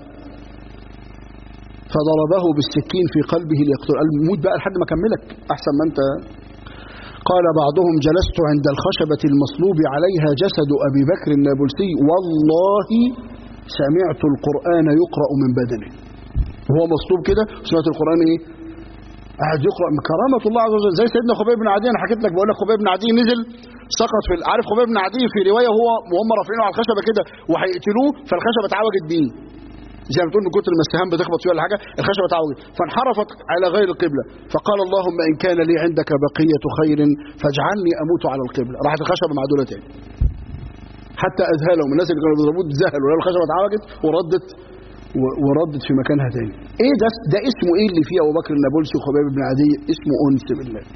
فضربه بالسكين في قلبه ليقتل قال موت بقى لحد ما اكملك احسن ما انت قال بعضهم جلست عند الخشبة المصلوب عليها جسد أبي بكر النابلسي والله سمعت القرآن يقرأ من بدنه وهو مصلوب كده سمعت القرآن ايه قاعد يقرأ من كرامة الله عز وجل زي سيدنا خبيب بن عدي انا حكيت لك بقول لك خبيب بن عدي نزل سقط في عارف خبيب بن عدي في روايه هو وهم رافعينه على الخشبه كده وهيقتلوه فالخشبه اتعوجت بيه زي ما بتقول من كتر ما السهام بتخبط فيها ولا حاجه الخشبه اتعوجت فانحرفت على غير القبله فقال اللهم ان كان لي عندك بقيه خير فاجعلني اموت على القبله راحت الخشبه معدوله تاني حتى اذهلهم الناس اللي كانوا بيضربوه اتذهلوا لان الخشبه اتعوجت وردت وردت في مكانها تاني ايه ده ده اسمه ايه اللي فيه ابو بكر النابلسي وخبيب بن عدي اسمه انس بالله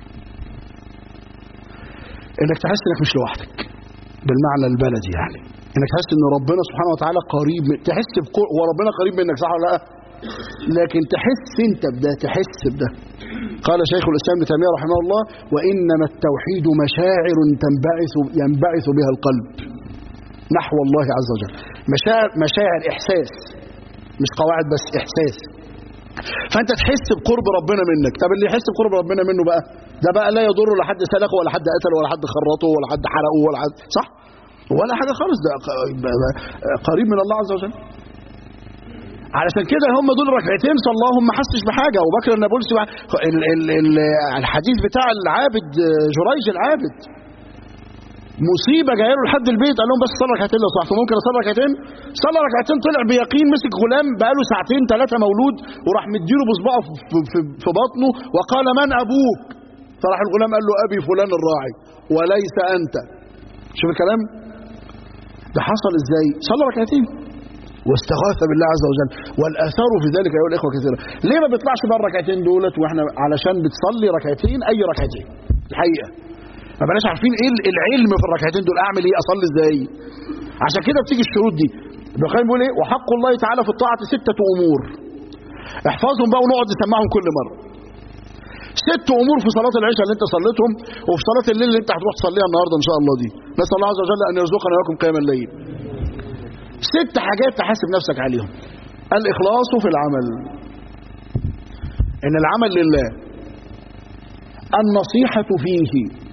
انك تحس انك مش لوحدك بالمعنى البلدي يعني انك تحس ان ربنا سبحانه وتعالى قريب تحس بقر... هو ربنا قريب منك صح ولا لا لكن تحس انت بده تحس بده قال شيخ الاسلام ابن تيميه رحمه الله وانما التوحيد مشاعر تنبعث ينبعث بها القلب نحو الله عز وجل مشاعر مشاعر احساس مش قواعد بس احساس فانت تحس بقرب ربنا منك طب اللي يحس بقرب ربنا منه بقى ده بقى لا يضر لا حد سلخه ولا حد قتله ولا حد خرطه ولا حد حرقه ولا حد صح ولا حاجه خالص ده قريب من الله عز وجل علشان كده هم دول ركعتين صلاهم ما حسش بحاجه وبكر النابلسي ال ال ال الحديث بتاع العابد جريج العابد مصيبه جايه له لحد البيت قال لهم بس صلى ركعتين لو سمحتوا ممكن اصلي ركعتين صلى ركعتين طلع بيقين مسك غلام بقى له ساعتين ثلاثه مولود وراح مديله بصباعه في, في, في بطنه وقال من ابوك فراح الغلام قال له ابي فلان الراعي وليس انت شوف الكلام ده حصل ازاي صلى ركعتين واستغاث بالله عز وجل والاثار في ذلك ايها الاخوه كثيره ليه ما بيطلعش بقى الركعتين دولت واحنا علشان بتصلي ركعتين اي ركعتين الحقيقه ما بقناش عارفين ايه العلم في الركعتين دول اعمل ايه اصلي ازاي عشان كده بتيجي الشروط دي ابن القيم بيقول ايه وحق الله تعالى في الطاعه سته امور احفظهم بقى ونقعد نسمعهم كل مره ست امور في صلاه العشاء اللي انت صليتهم وفي صلاه الليل اللي انت هتروح تصليها النهارده ان شاء الله دي نسال الله عز وجل ان يرزقنا وياكم قيام الليل ست حاجات تحاسب نفسك عليهم الاخلاص في العمل ان العمل لله النصيحه فيه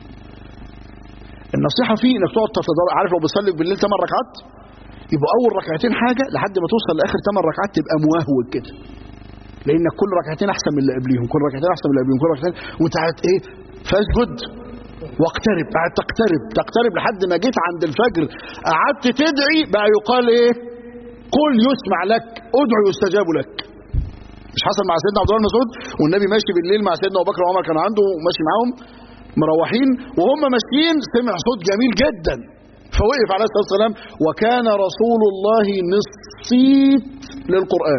النصيحة فيه انك تقعد تتدرب عارف لو بتصلي بالليل 8 ركعات يبقى اول ركعتين حاجة لحد ما توصل لاخر 8 ركعات تبقى موهوج كده لانك كل ركعتين احسن من اللي قبليهم كل ركعتين احسن من اللي قبليهم كل ركعتين وانت قاعد ايه فاسجد واقترب قاعد تقترب تقترب لحد ما جيت عند الفجر قعدت تدعي بقى يقال ايه قل يسمع لك ادعو يستجاب لك مش حصل مع سيدنا عبد الله بن مسعود والنبي ماشي بالليل مع سيدنا ابو بكر وعمر كان عنده ماشي معاهم مروحين وهم ماشيين سمع صوت جميل جدا فوقف عليه الصلاه والسلام وكان رسول الله نصيت للقران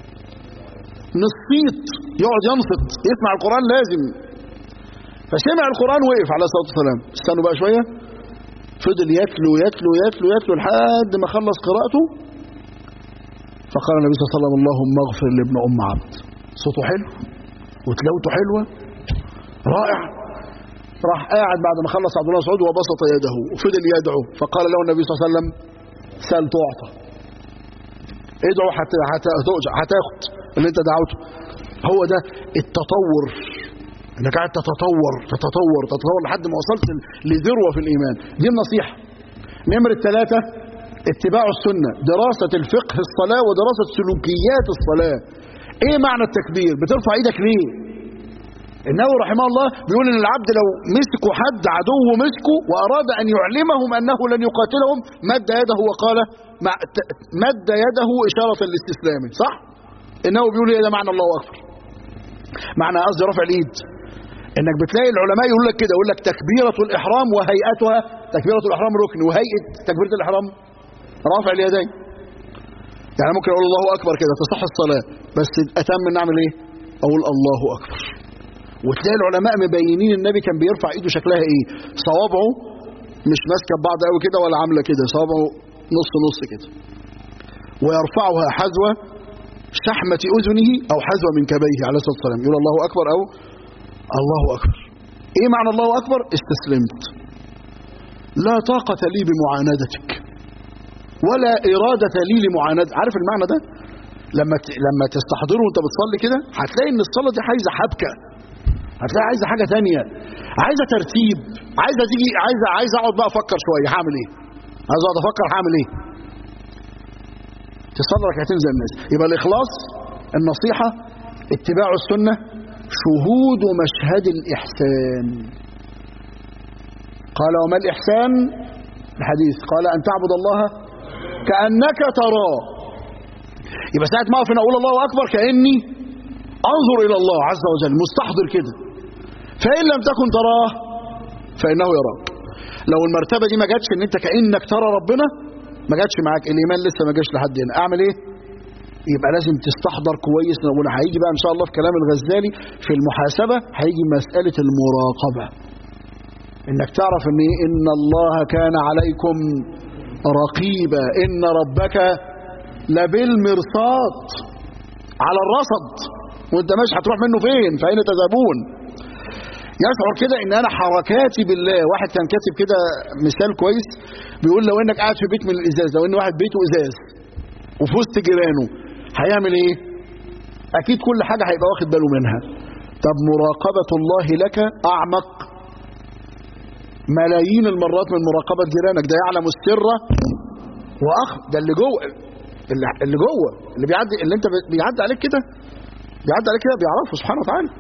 نصيت يقعد ينصت يسمع القران لازم فسمع القران وقف عليه الصلاه والسلام استنوا بقى شويه فضل يتلو يتلو يتلو يتلو لحد ما خلص قراءته فقال النبي صلى الله عليه وسلم اللهم اغفر لابن ام عبد صوته حلو وتلاوته حلوه رائع راح قاعد بعد ما خلص عبد الله مسعود وبسط يده وفضل يدعو فقال له النبي صلى الله عليه وسلم سل تعطى ادعو حتى هتاخد اللي انت دعوته هو ده التطور انك قاعد تتطور تتطور تتطور لحد ما وصلت لذروه في الايمان دي النصيحه نمره ثلاثه اتباع السنة دراسة الفقه الصلاة ودراسة سلوكيات الصلاة ايه معنى التكبير بترفع ايدك ليه النووي رحمه الله بيقول ان العبد لو مسكوا حد عدو مسكه واراد ان يعلمهم انه لن يقاتلهم مد يده وقال مع- ت- مد يده اشاره لاستسلامه صح النووي بيقول ايه ده معنى الله اكبر معنى قصدي رفع الايد انك بتلاقي العلماء يقول لك كده يقول لك تكبيره الاحرام وهيئتها تكبيره الاحرام ركن وهيئه تكبيره الاحرام رفع اليدين يعني ممكن اقول الله اكبر كده تصح الصلاه بس اتم ان اعمل ايه اقول الله اكبر وتلاقي العلماء مبينين النبي كان بيرفع ايده شكلها ايه صوابعه مش ماسكه ببعض قوي كده ولا عامله كده صوابعه نص نص كده ويرفعها حذو شحمة أذنه أو حذو من كبيه عليه الصلاة والسلام يقول الله أكبر أو الله أكبر إيه معنى الله أكبر استسلمت لا طاقة لي بمعاندتك ولا إرادة لي لمعاندة عارف المعنى ده لما ت... لما تستحضره وانت بتصلي كده هتلاقي ان الصلاه دي عايزه حبكه هتلاقي عايزه حاجه تانية عايزه ترتيب عايزه تيجي عايزه عايز اقعد بقى افكر شويه هعمل ايه عايز اقعد افكر هعمل ايه تصلي ركعتين زي الناس يبقى الاخلاص النصيحه اتباع السنه شهود مشهد الاحسان قال وما الاحسان الحديث قال ان تعبد الله كانك تراه يبقى ساعه ما اقف هنا اقول الله اكبر كاني انظر الى الله عز وجل مستحضر كده فان لم تكن تراه فانه يراك لو المرتبه دي ما جاتش ان انت كانك ترى ربنا ما جاتش معاك الايمان لسه ما جاش لحد هنا اعمل ايه يبقى لازم تستحضر كويس نقول هيجي بقى ان شاء الله في كلام الغزالي في المحاسبه هيجي مساله المراقبه انك تعرف ان إيه؟ ان الله كان عليكم رقيبا ان ربك لبالمرصاد على الرصد وانت ماشي هتروح منه فين فاين تذهبون يشعر كده ان انا حركاتي بالله واحد كان كاتب كده مثال كويس بيقول لو انك قاعد في بيت من الازاز لو ان واحد بيته ازاز وفي وسط جيرانه هيعمل ايه اكيد كل حاجه هيبقى واخد باله منها طب مراقبه الله لك اعمق ملايين المرات من مراقبه جيرانك ده يعلم السر واخ ده اللي جوه اللي اللي جوه اللي بيعدي اللي انت بيعدي عليك كده بيعدي عليك كده بيعرفه سبحانه وتعالى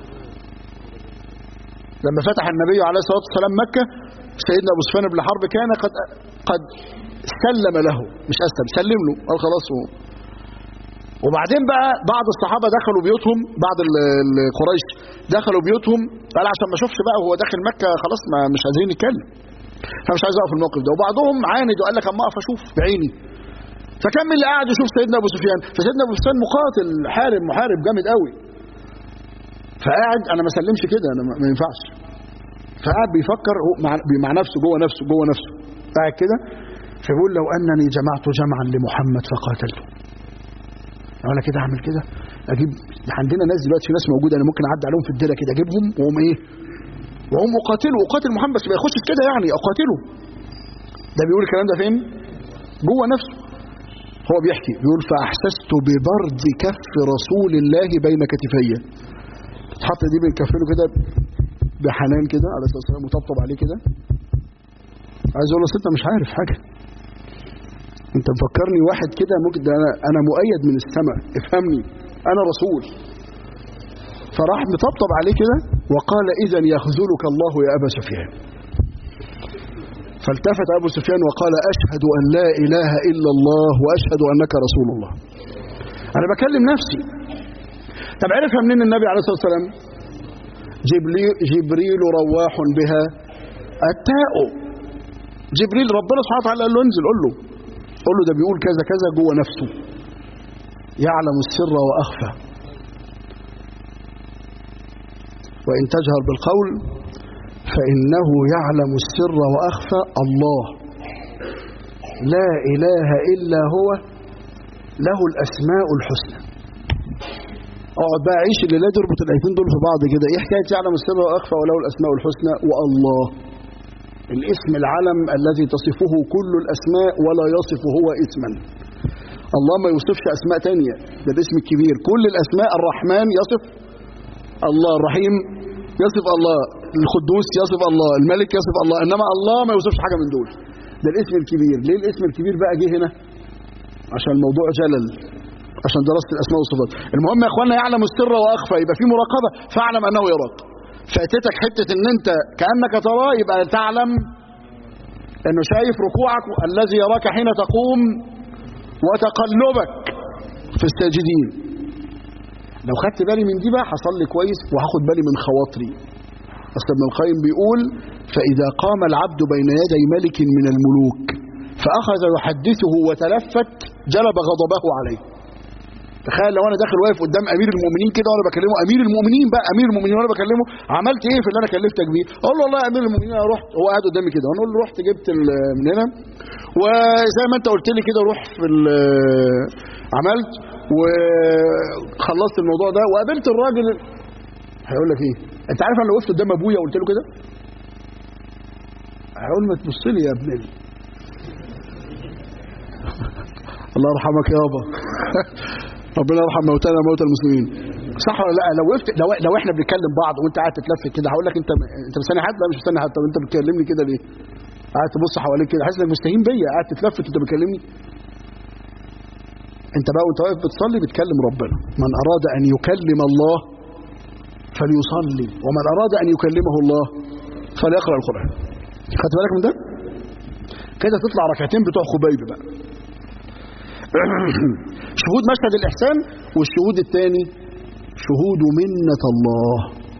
لما فتح النبي عليه الصلاه والسلام مكه سيدنا ابو سفيان بن حرب كان قد قد سلم له مش اسلم سلم له قال خلاص هو وبعدين بقى بعض الصحابه دخلوا بيوتهم بعض ال- القريش دخلوا بيوتهم قال عشان ما اشوفش بقى وهو داخل مكه خلاص ما مش قادرين نتكلم فمش عايز اقف في الموقف ده وبعضهم عاند وقال لك اما اقف اشوف بعيني فكان من اللي قاعد يشوف سيدنا ابو سفيان فسيدنا ابو سفيان مقاتل حارب محارب جامد قوي فقاعد انا ما سلمش كده انا ما ما ينفعش فقاعد بيفكر هو مع, مع نفسه جوه نفسه جوه نفسه قاعد كده فبيقول لو انني جمعت جمعا لمحمد فقاتلته لو انا كده اعمل كده اجيب عندنا ناس دلوقتي في ناس موجوده انا ممكن اعدي عليهم في الديره كده اجيبهم واقوم ايه واقوم اقاتله اقاتل محمد بس ما يخشش كده يعني اقاتله ده بيقول الكلام ده فين جوه نفسه هو بيحكي بيقول فاحسست ببرد كف رسول الله بين كتفي تحط دي بين كفله كده بحنان كده عليه الصلاه والسلام وطبطب عليه كده عايز اقول له أصل انت مش عارف حاجه انت مفكرني واحد كده ممكن ده انا انا مؤيد من السماء افهمني انا رسول فراح مطبطب عليه كده وقال اذا يخذلك الله يا ابا سفيان فالتفت ابو سفيان وقال اشهد ان لا اله الا الله واشهد انك رسول الله انا بكلم نفسي طب عرفها منين النبي عليه الصلاه والسلام جبريل, جبريل رواح بها التاء جبريل ربنا سبحانه وتعالى قال له انزل قول له قول له ده بيقول كذا كذا جوه نفسه يعلم السر واخفى وان تجهر بالقول فانه يعلم السر واخفى الله لا اله الا هو له الاسماء الحسنى اقعد بقى عيش الليله دي اربط الايتين دول في بعض كده ايه حكايه يعلم السر واخفى وله الاسماء الحسنى والله الاسم العلم الذي تصفه كل الاسماء ولا يصف هو اسما الله ما يوصفش اسماء تانية ده الاسم الكبير كل الاسماء الرحمن يصف الله الرحيم يصف الله القدوس يصف الله الملك يصف الله انما الله ما يوصفش حاجه من دول ده الاسم الكبير ليه الاسم الكبير بقى جه هنا عشان الموضوع جلل عشان دراسه الاسماء والصفات المهم يا اخوانا يعلم السر واخفى يبقى في مراقبه فاعلم انه يراك فاتتك حته ان انت كانك تراه يبقى تعلم انه شايف ركوعك الذي يراك حين تقوم وتقلبك في الساجدين لو خدت بالي من دي بقى حصل لي كويس وهاخد بالي من خواطري اصل ابن القيم بيقول فاذا قام العبد بين يدي ملك من الملوك فاخذ يحدثه وتلفت جلب غضبه عليه تخيل لو انا داخل واقف قدام امير المؤمنين كده وانا بكلمه امير المؤمنين بقى امير المؤمنين وانا بكلمه عملت ايه في اللي انا كلفتك بيه اقول له والله يا امير المؤمنين انا رحت هو قاعد قدامي كده وانا اقول له رحت جبت ال- من هنا وزي ما انت قلت لي كده روح في ال- عملت وخلصت الموضوع ده وقابلت الراجل هيقول لك ايه انت عارف انا لو وقفت قدام ابويا وقلت له كده هيقول ما تبص لي يا ابن ال- الله يرحمك يابا ربنا يرحم موتانا وموتى المسلمين صح ولا لا لو وقفت لو, لو احنا بنتكلم بعض وانت قاعد تتلفت كده هقول لك انت انت مستني حد لا مش مستني حد طب انت بتكلمني كده ليه قاعد تبص حواليك كده حاسس انك مستهين بيا قاعد تتلفت وانت بتكلمني انت بقى وانت واقف بتصلي بتكلم ربنا من اراد ان يكلم الله فليصلي ومن اراد ان يكلمه الله فليقرا القران خدت بالك من ده كده تطلع ركعتين بتوع خبيب بقى شهود مشهد الإحسان والشهود الثاني شهود منة الله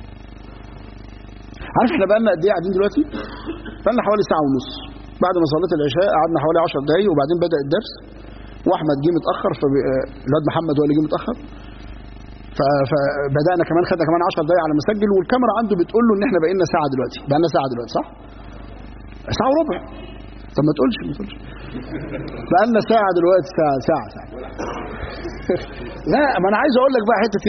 عارف احنا بقالنا قد ايه قاعدين دلوقتي؟ بقالنا حوالي ساعة ونص بعد ما صليت العشاء قعدنا حوالي 10 دقايق وبعدين بدأ الدرس واحمد جه متأخر فالواد محمد هو اللي جه متأخر ف- فبدأنا كمان خدنا كمان 10 دقايق على ما اسجل والكاميرا عنده بتقول له ان احنا بقينا ساعة دلوقتي بقالنا ساعة دلوقتي صح؟ ساعة وربع طب ما تقولش ما تقولش بقالنا ساعة دلوقتي ساعة ساعة ساعة لا ما انا عايز اقول لك بقى حتة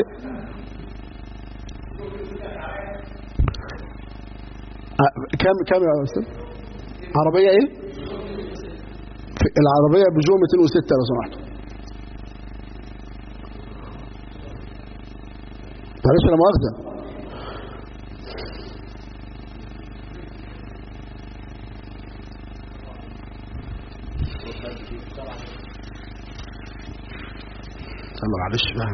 آه، كام كام يا استاذ عربية ايه في- العربية بجو 206 لو سمحت معلش لا مؤاخذة يلا معلش بقى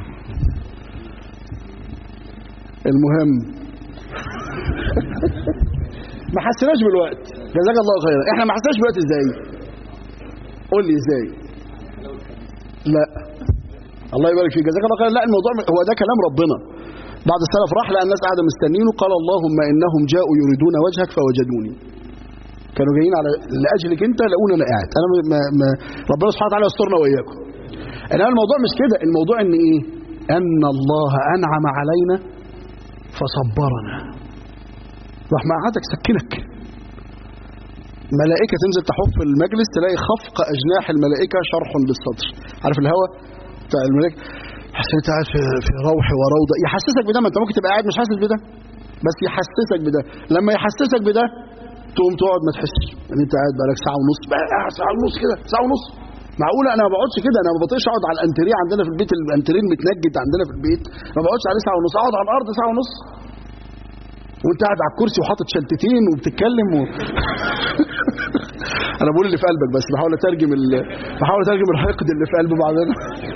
المهم ما حسناش بالوقت جزاك الله خيرا احنا ما حسناش بالوقت ازاي قول لي ازاي لا الله يبارك فيك جزاك الله خيرا لا الموضوع هو ده كلام ربنا بعض السلف راح لقى الناس قاعده مستنينه قال اللهم انهم جاءوا يريدون وجهك فوجدوني كانوا جايين على لاجلك انت لقوني انا قاعد انا ما ما ربنا سبحانه وتعالى يسترنا واياكم انما الموضوع مش كده الموضوع ان ايه ان الله انعم علينا فصبرنا راح مقعدك سكنك ملائكة تنزل تحف المجلس تلاقي خفق أجناح الملائكة شرح بالصدر عارف الهواء بتاع الملائكة حاسس انت قاعد في, في روح وروضة يحسسك بده ما انت ممكن تبقى قاعد مش حاسس بده بس يحسسك بده لما يحسسك بده تقوم تقعد ما تحسش ان انت قاعد بقالك ساعة ونص بقى قاعد ساعة ونص كده ساعة ونص معقولة انا ما بقعدش كده انا ما بطيقش اقعد على الانتريه عندنا في البيت الانتريه المتنجد عندنا في البيت ما بقعدش عليه ساعة ونص اقعد على الارض ساعة ونص وانت قاعد على الكرسي وحاطط شلتتين وبتتكلم و... انا بقول اللي في قلبك بس بحاول اترجم ال... بحاول اترجم الحقد اللي في قلب بعضنا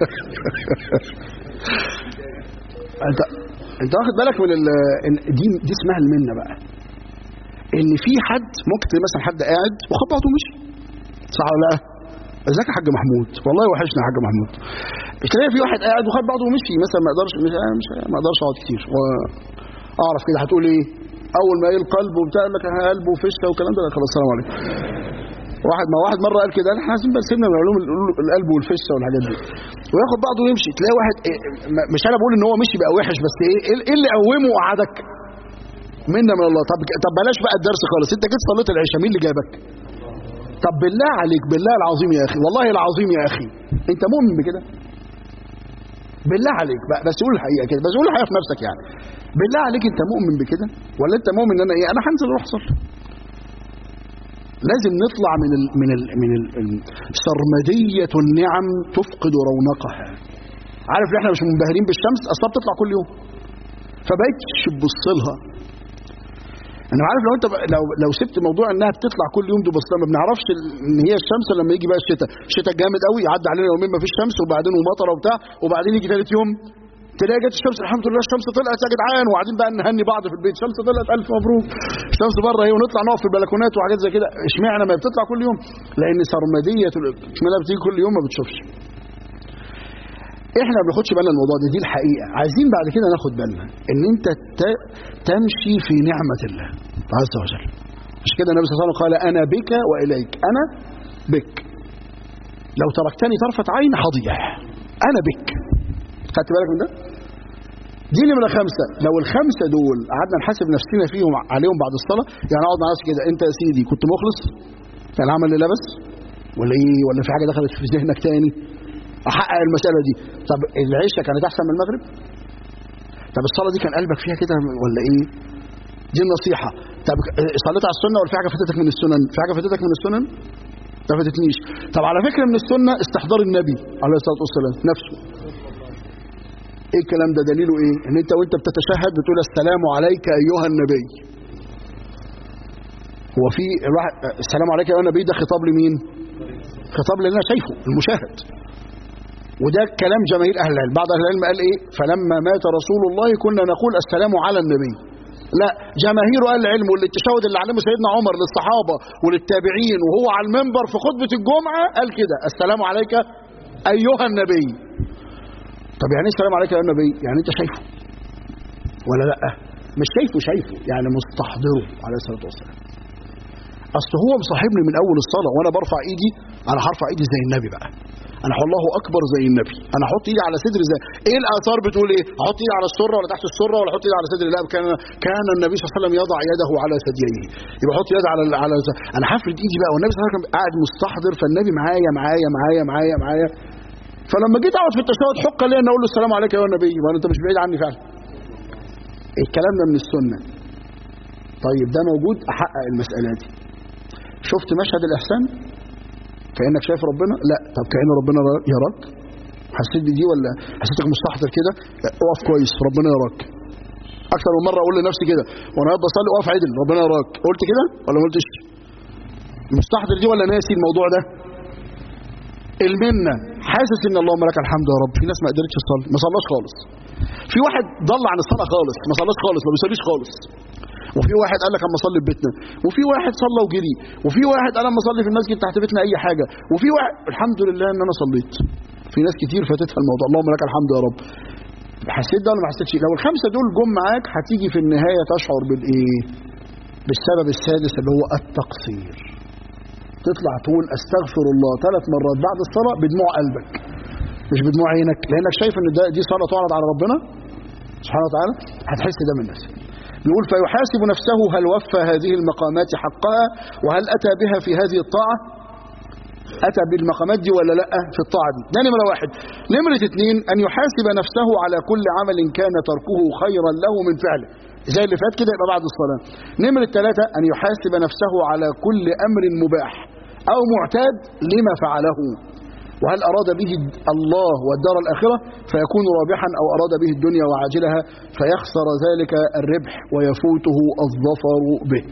انت انت واخد بالك من ال... إن دي دي اسمها المنه بقى ان في حد ممكن تلاقي مثلا حد قاعد وخد بعضه ومشي صح ولا لا ازيك يا حاج محمود والله وحشنا يا حاج محمود تلاقي في واحد قاعد وخد بعضه ومشي مثلا ما اقدرش مش مش ما اقدرش اقعد كتير و... اعرف كده هتقول ايه اول ما ايه القلب وبتاع يقول لك انا قلب وفشه والكلام ده لا خلاص السلام عليكم واحد ما واحد مره قال كده احنا عايزين بس سيبنا من علوم القلب والفشه والحاجات دي وياخد بعضه ويمشي تلاقي واحد إيه م- مش انا بقول ان هو مشي بقى وحش بس ايه ايه إيه اللي قومه وقعدك منا من الله طب طب بلاش بقى الدرس خالص انت جيت صليت العشاء مين اللي جابك طب بالله عليك بالله العظيم يا اخي والله العظيم يا اخي انت مؤمن بكده بالله عليك بقى بس قول الحقيقه كده بس قول الحقيقه في نفسك يعني بالله عليك انت مؤمن بكده ولا انت مؤمن ان انا ايه انا هنزل اروح اصلي لازم نطلع من ال من ال من ال ال- سرمديه النعم تفقد رونقها عارف ان احنا مش منبهرين بالشمس اصلا بتطلع كل يوم فبقيت تبص لها انا عارف لو انت ب- لو لو سبت موضوع انها بتطلع كل يوم دي بس ما بنعرفش ال- ان هي الشمس لما يجي بقى الشتاء الشتاء جامد قوي يعدي علينا يومين ما فيش شمس وبعدين ومطره وبتاع وبعدين يجي ثالث يوم تلاقي جت الشمس الحمد لله الشمس طلعت يا جدعان وقاعدين بقى نهني بعض في البيت الشمس طلعت الف مبروك الشمس بره اهي ونطلع نقف في البلكونات وحاجات زي كده اشمعنى ما بتطلع كل يوم لان سرمديه ال- اشمعنى بتيجي كل يوم ما بتشوفش احنا ما بناخدش بالنا من الموضوع ده دي الحقيقه عايزين بعد كده ناخد بالنا ان انت ت- تمشي في نعمه الله عز وجل مش كده النبي صلى الله عليه وسلم قال انا بك واليك انا بك لو تركتني طرفه عين هضيع انا بك خدت بالك من ده دي نمره خمسه لو الخمسه دول قعدنا نحاسب نفسنا فيهم عليهم بعد الصلاه يعني اقعد مع نفسي كده انت يا سيدي كنت مخلص كان عمل لله بس ولا ايه ولا في حاجه دخلت في ذهنك تاني احقق المساله دي طب العشاء كانت احسن من المغرب طب الصلاه دي كان قلبك فيها كده ولا ايه دي النصيحه طب صليت على السنه ولا في حاجه فاتتك من السنن في حاجه فاتتك من السنن ما فاتتنيش طب على فكره من السنه استحضار النبي عليه الصلاه والسلام نفسه ايه الكلام ده دليله ايه ان انت وانت بتتشهد بتقول السلام عليك ايها النبي هو في الواحد السلام عليك ايها النبي ده خطاب لمين خطاب اللي انا شايفه المشاهد وده كلام جماهير اهل العلم بعض اهل العلم قال ايه فلما مات رسول الله كنا نقول السلام على النبي لا جماهير اهل العلم واللي التشهد اللي علمه سيدنا عمر للصحابه وللتابعين وهو على المنبر في خطبه الجمعه قال كده السلام عليك ايها النبي طب يعني ايه السلام عليك يا النبي يعني انت شايفه ولا لا مش شايفه شايفه يعني مستحضره عليه الصلاه والسلام اصل هو مصاحبني من اول الصلاه وانا برفع ايدي انا هرفع ايدي زي النبي بقى انا هقول الله اكبر زي النبي انا احط ايدي على صدري زي ايه الاثار بتقول ايه احط ايدي على السره ولا تحت السره ولا احط ايدي على صدري لا كان كان النبي صلى الله عليه وسلم يضع يده على ثدييه يبقى احط يدي على على انا هفرد ايدي بقى والنبي صلى الله عليه وسلم قاعد مستحضر فالنبي معايا معايا معايا معايا معايا فلما جيت اقعد في التشهد حق لي ان اقول له السلام عليك يا النبي ما انت مش بعيد عني فعلا الكلام ده من السنه طيب ده موجود احقق المساله دي شفت مشهد الاحسان كانك شايف ربنا لا طب كان ربنا يراك حسيت بدي ولا حسيتك مستحضر كده لا اقف كويس ربنا يراك اكثر من مره اقول لنفسي كده وانا بصلي اقف عدل ربنا يراك قلت كده ولا ما قلتش مستحضر دي ولا ناسي الموضوع ده المنه حاسس ان اللهم لك الحمد يا رب في ناس ما قدرتش تصلي ما صلاش خالص في واحد ضل عن الصلاه خالص ما صلاش خالص ما بيصليش خالص وفي واحد قال لك اما اصلي في بيتنا وفي واحد صلى وجري وفي واحد قال اما اصلي في المسجد تحت بيتنا اي حاجه وفي واحد الحمد لله ان انا صليت في ناس كتير فاتتها الموضوع اللهم لك الحمد يا رب حسيت ده ولا ما حسيتش لو الخمسه دول جم معاك هتيجي في النهايه تشعر بالايه بالسبب السادس اللي هو التقصير تطلع تقول استغفر الله ثلاث مرات بعد الصلاه بدموع قلبك مش بدموع عينك لانك شايف ان ده دي صلاه تعرض على ربنا سبحانه وتعالى هتحس ده من نفسك بيقول فيحاسب نفسه هل وفى هذه المقامات حقها وهل أتى بها في هذه الطاعة أتى بالمقامات دي ولا لا في الطاعة دي ده نمرة واحد نمرة اثنين أن يحاسب نفسه على كل عمل كان تركه خيرا له من فعله زي اللي فات كده يبقى بعد الصلاة نمرة ثلاثة أن يحاسب نفسه على كل أمر مباح أو معتاد لما فعله وهل أراد به الله والدار الآخرة فيكون رابحا أو أراد به الدنيا وعاجلها فيخسر ذلك الربح ويفوته الظفر به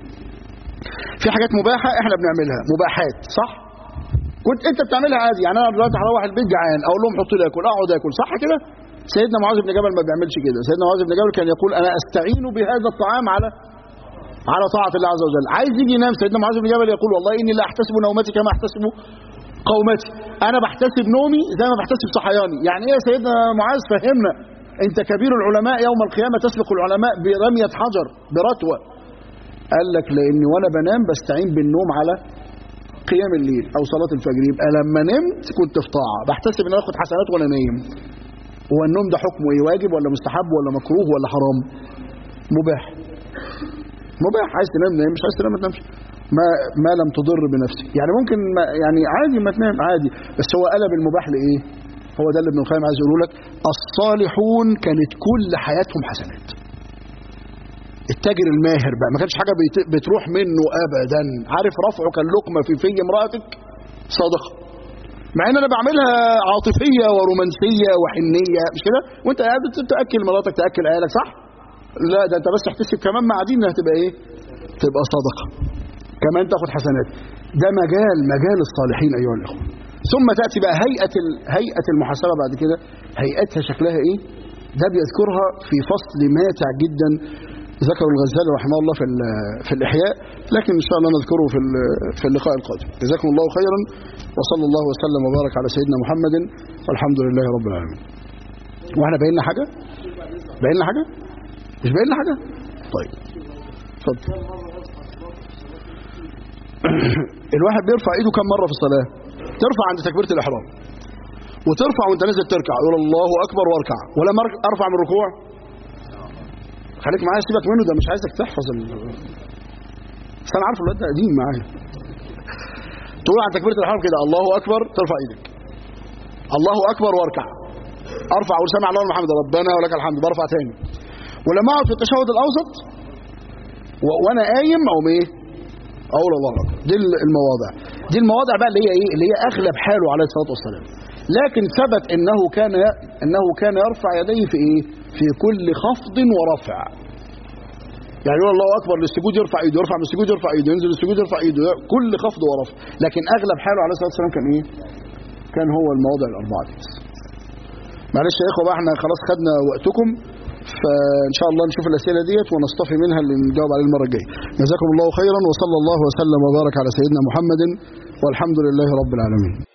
في حاجات مباحة احنا بنعملها مباحات صح كنت انت بتعملها عادي يعني انا دلوقتي هروح البيت جعان اقول لهم حطوا لي اكل اقعد اكل صح كده سيدنا معاذ بن جبل ما بيعملش كده سيدنا معاذ بن جبل كان يقول انا استعين بهذا الطعام على على طاعة الله عز وجل عايز يجي ينام سيدنا معاذ بن جبل يقول والله اني لا احتسب نومتي كما احتسب قومتي انا بحتسب نومي زي ما بحتسب صحياني يعني ايه يا سيدنا معاذ فهمنا انت كبير العلماء يوم القيامة تسبق العلماء برمية حجر برتوة قال لك لاني وانا بنام بستعين بالنوم على قيام الليل او صلاة الفجر يبقى لما نمت كنت في طاعة بحتسب ان انا اخد حسنات وانا نايم هو النوم ده حكمه ايه واجب ولا مستحب ولا مكروه ولا حرام مباح مباح عايز تنام نام مش عايز تنام ما تنامش ما ما لم تضر بنفسك يعني ممكن ما يعني عادي ما تنام عادي بس هو قلب المباح لايه هو ده اللي ابن القيم عايز يقوله لك الصالحون كانت كل حياتهم حسنات التاجر الماهر بقى ما كانش حاجه بيت- بتروح منه ابدا عارف رفعك اللقمه في في امراتك صادقه مع ان انا بعملها عاطفيه ورومانسيه وحنيه مش كده وانت قاعد بت- تاكل مراتك تاكل عيالك صح لا ده انت بس تحتسب كمان مع دي انها تبقى ايه تبقى صدقة كمان تاخد حسنات ده مجال مجال الصالحين أيها الأخوة ثم تأتي بقى هيئة ال- هيئة المحاسبة بعد كده هيئتها شكلها إيه ده بيذكرها في فصل ماتع جدا ذكر الغزالي رحمه الله في ال- في الإحياء لكن إن شاء الله نذكره في ال- في اللقاء القادم جزاكم الله خيرا وصلى الله وسلم وبارك على سيدنا محمد والحمد لله رب العالمين واحنا باين لنا حاجة باين لنا حاجة مش باين لنا حاجة طيب اتفضل الواحد بيرفع ايده كم مرة في الصلاة ترفع عند تكبيرة الإحرام وترفع وانت نازل تركع يقول الله أكبر واركع ولما أرك- أرفع من الركوع خليك معايا سيبك منه ده مش عايزك تحفظ ال... بس انا عارف الواد ده قديم معايا تقول عن تكبيرة الإحرام كده الله أكبر ترفع ايدك الله أكبر واركع ارفع اقول سمع الله محمد ربنا ولك الحمد برفع تاني ولما اقعد في التشهد الاوسط و... وانا قايم اقوم ايه اقول الله اكبر دي المواضع دي المواضع بقى اللي هي ايه اللي هي اغلب حاله عليه الصلاه والسلام لكن ثبت انه كان ي... انه كان يرفع يديه في ايه في كل خفض ورفع يعني يقول الله اكبر للسجود يرفع ايده يرفع من السجود يرفع ايده ينزل السجود يرفع ايده كل خفض ورفع لكن اغلب حاله عليه الصلاه والسلام كان ايه كان هو المواضع الاربعه دي بس معلش يا اخوه بقى احنا خلاص خدنا وقتكم فان شاء الله نشوف الاسئله ديت ونصطفي منها اللي نجاوب عليه المره الجايه جزاكم الله خيرا وصلى الله وسلم وبارك على سيدنا محمد والحمد لله رب العالمين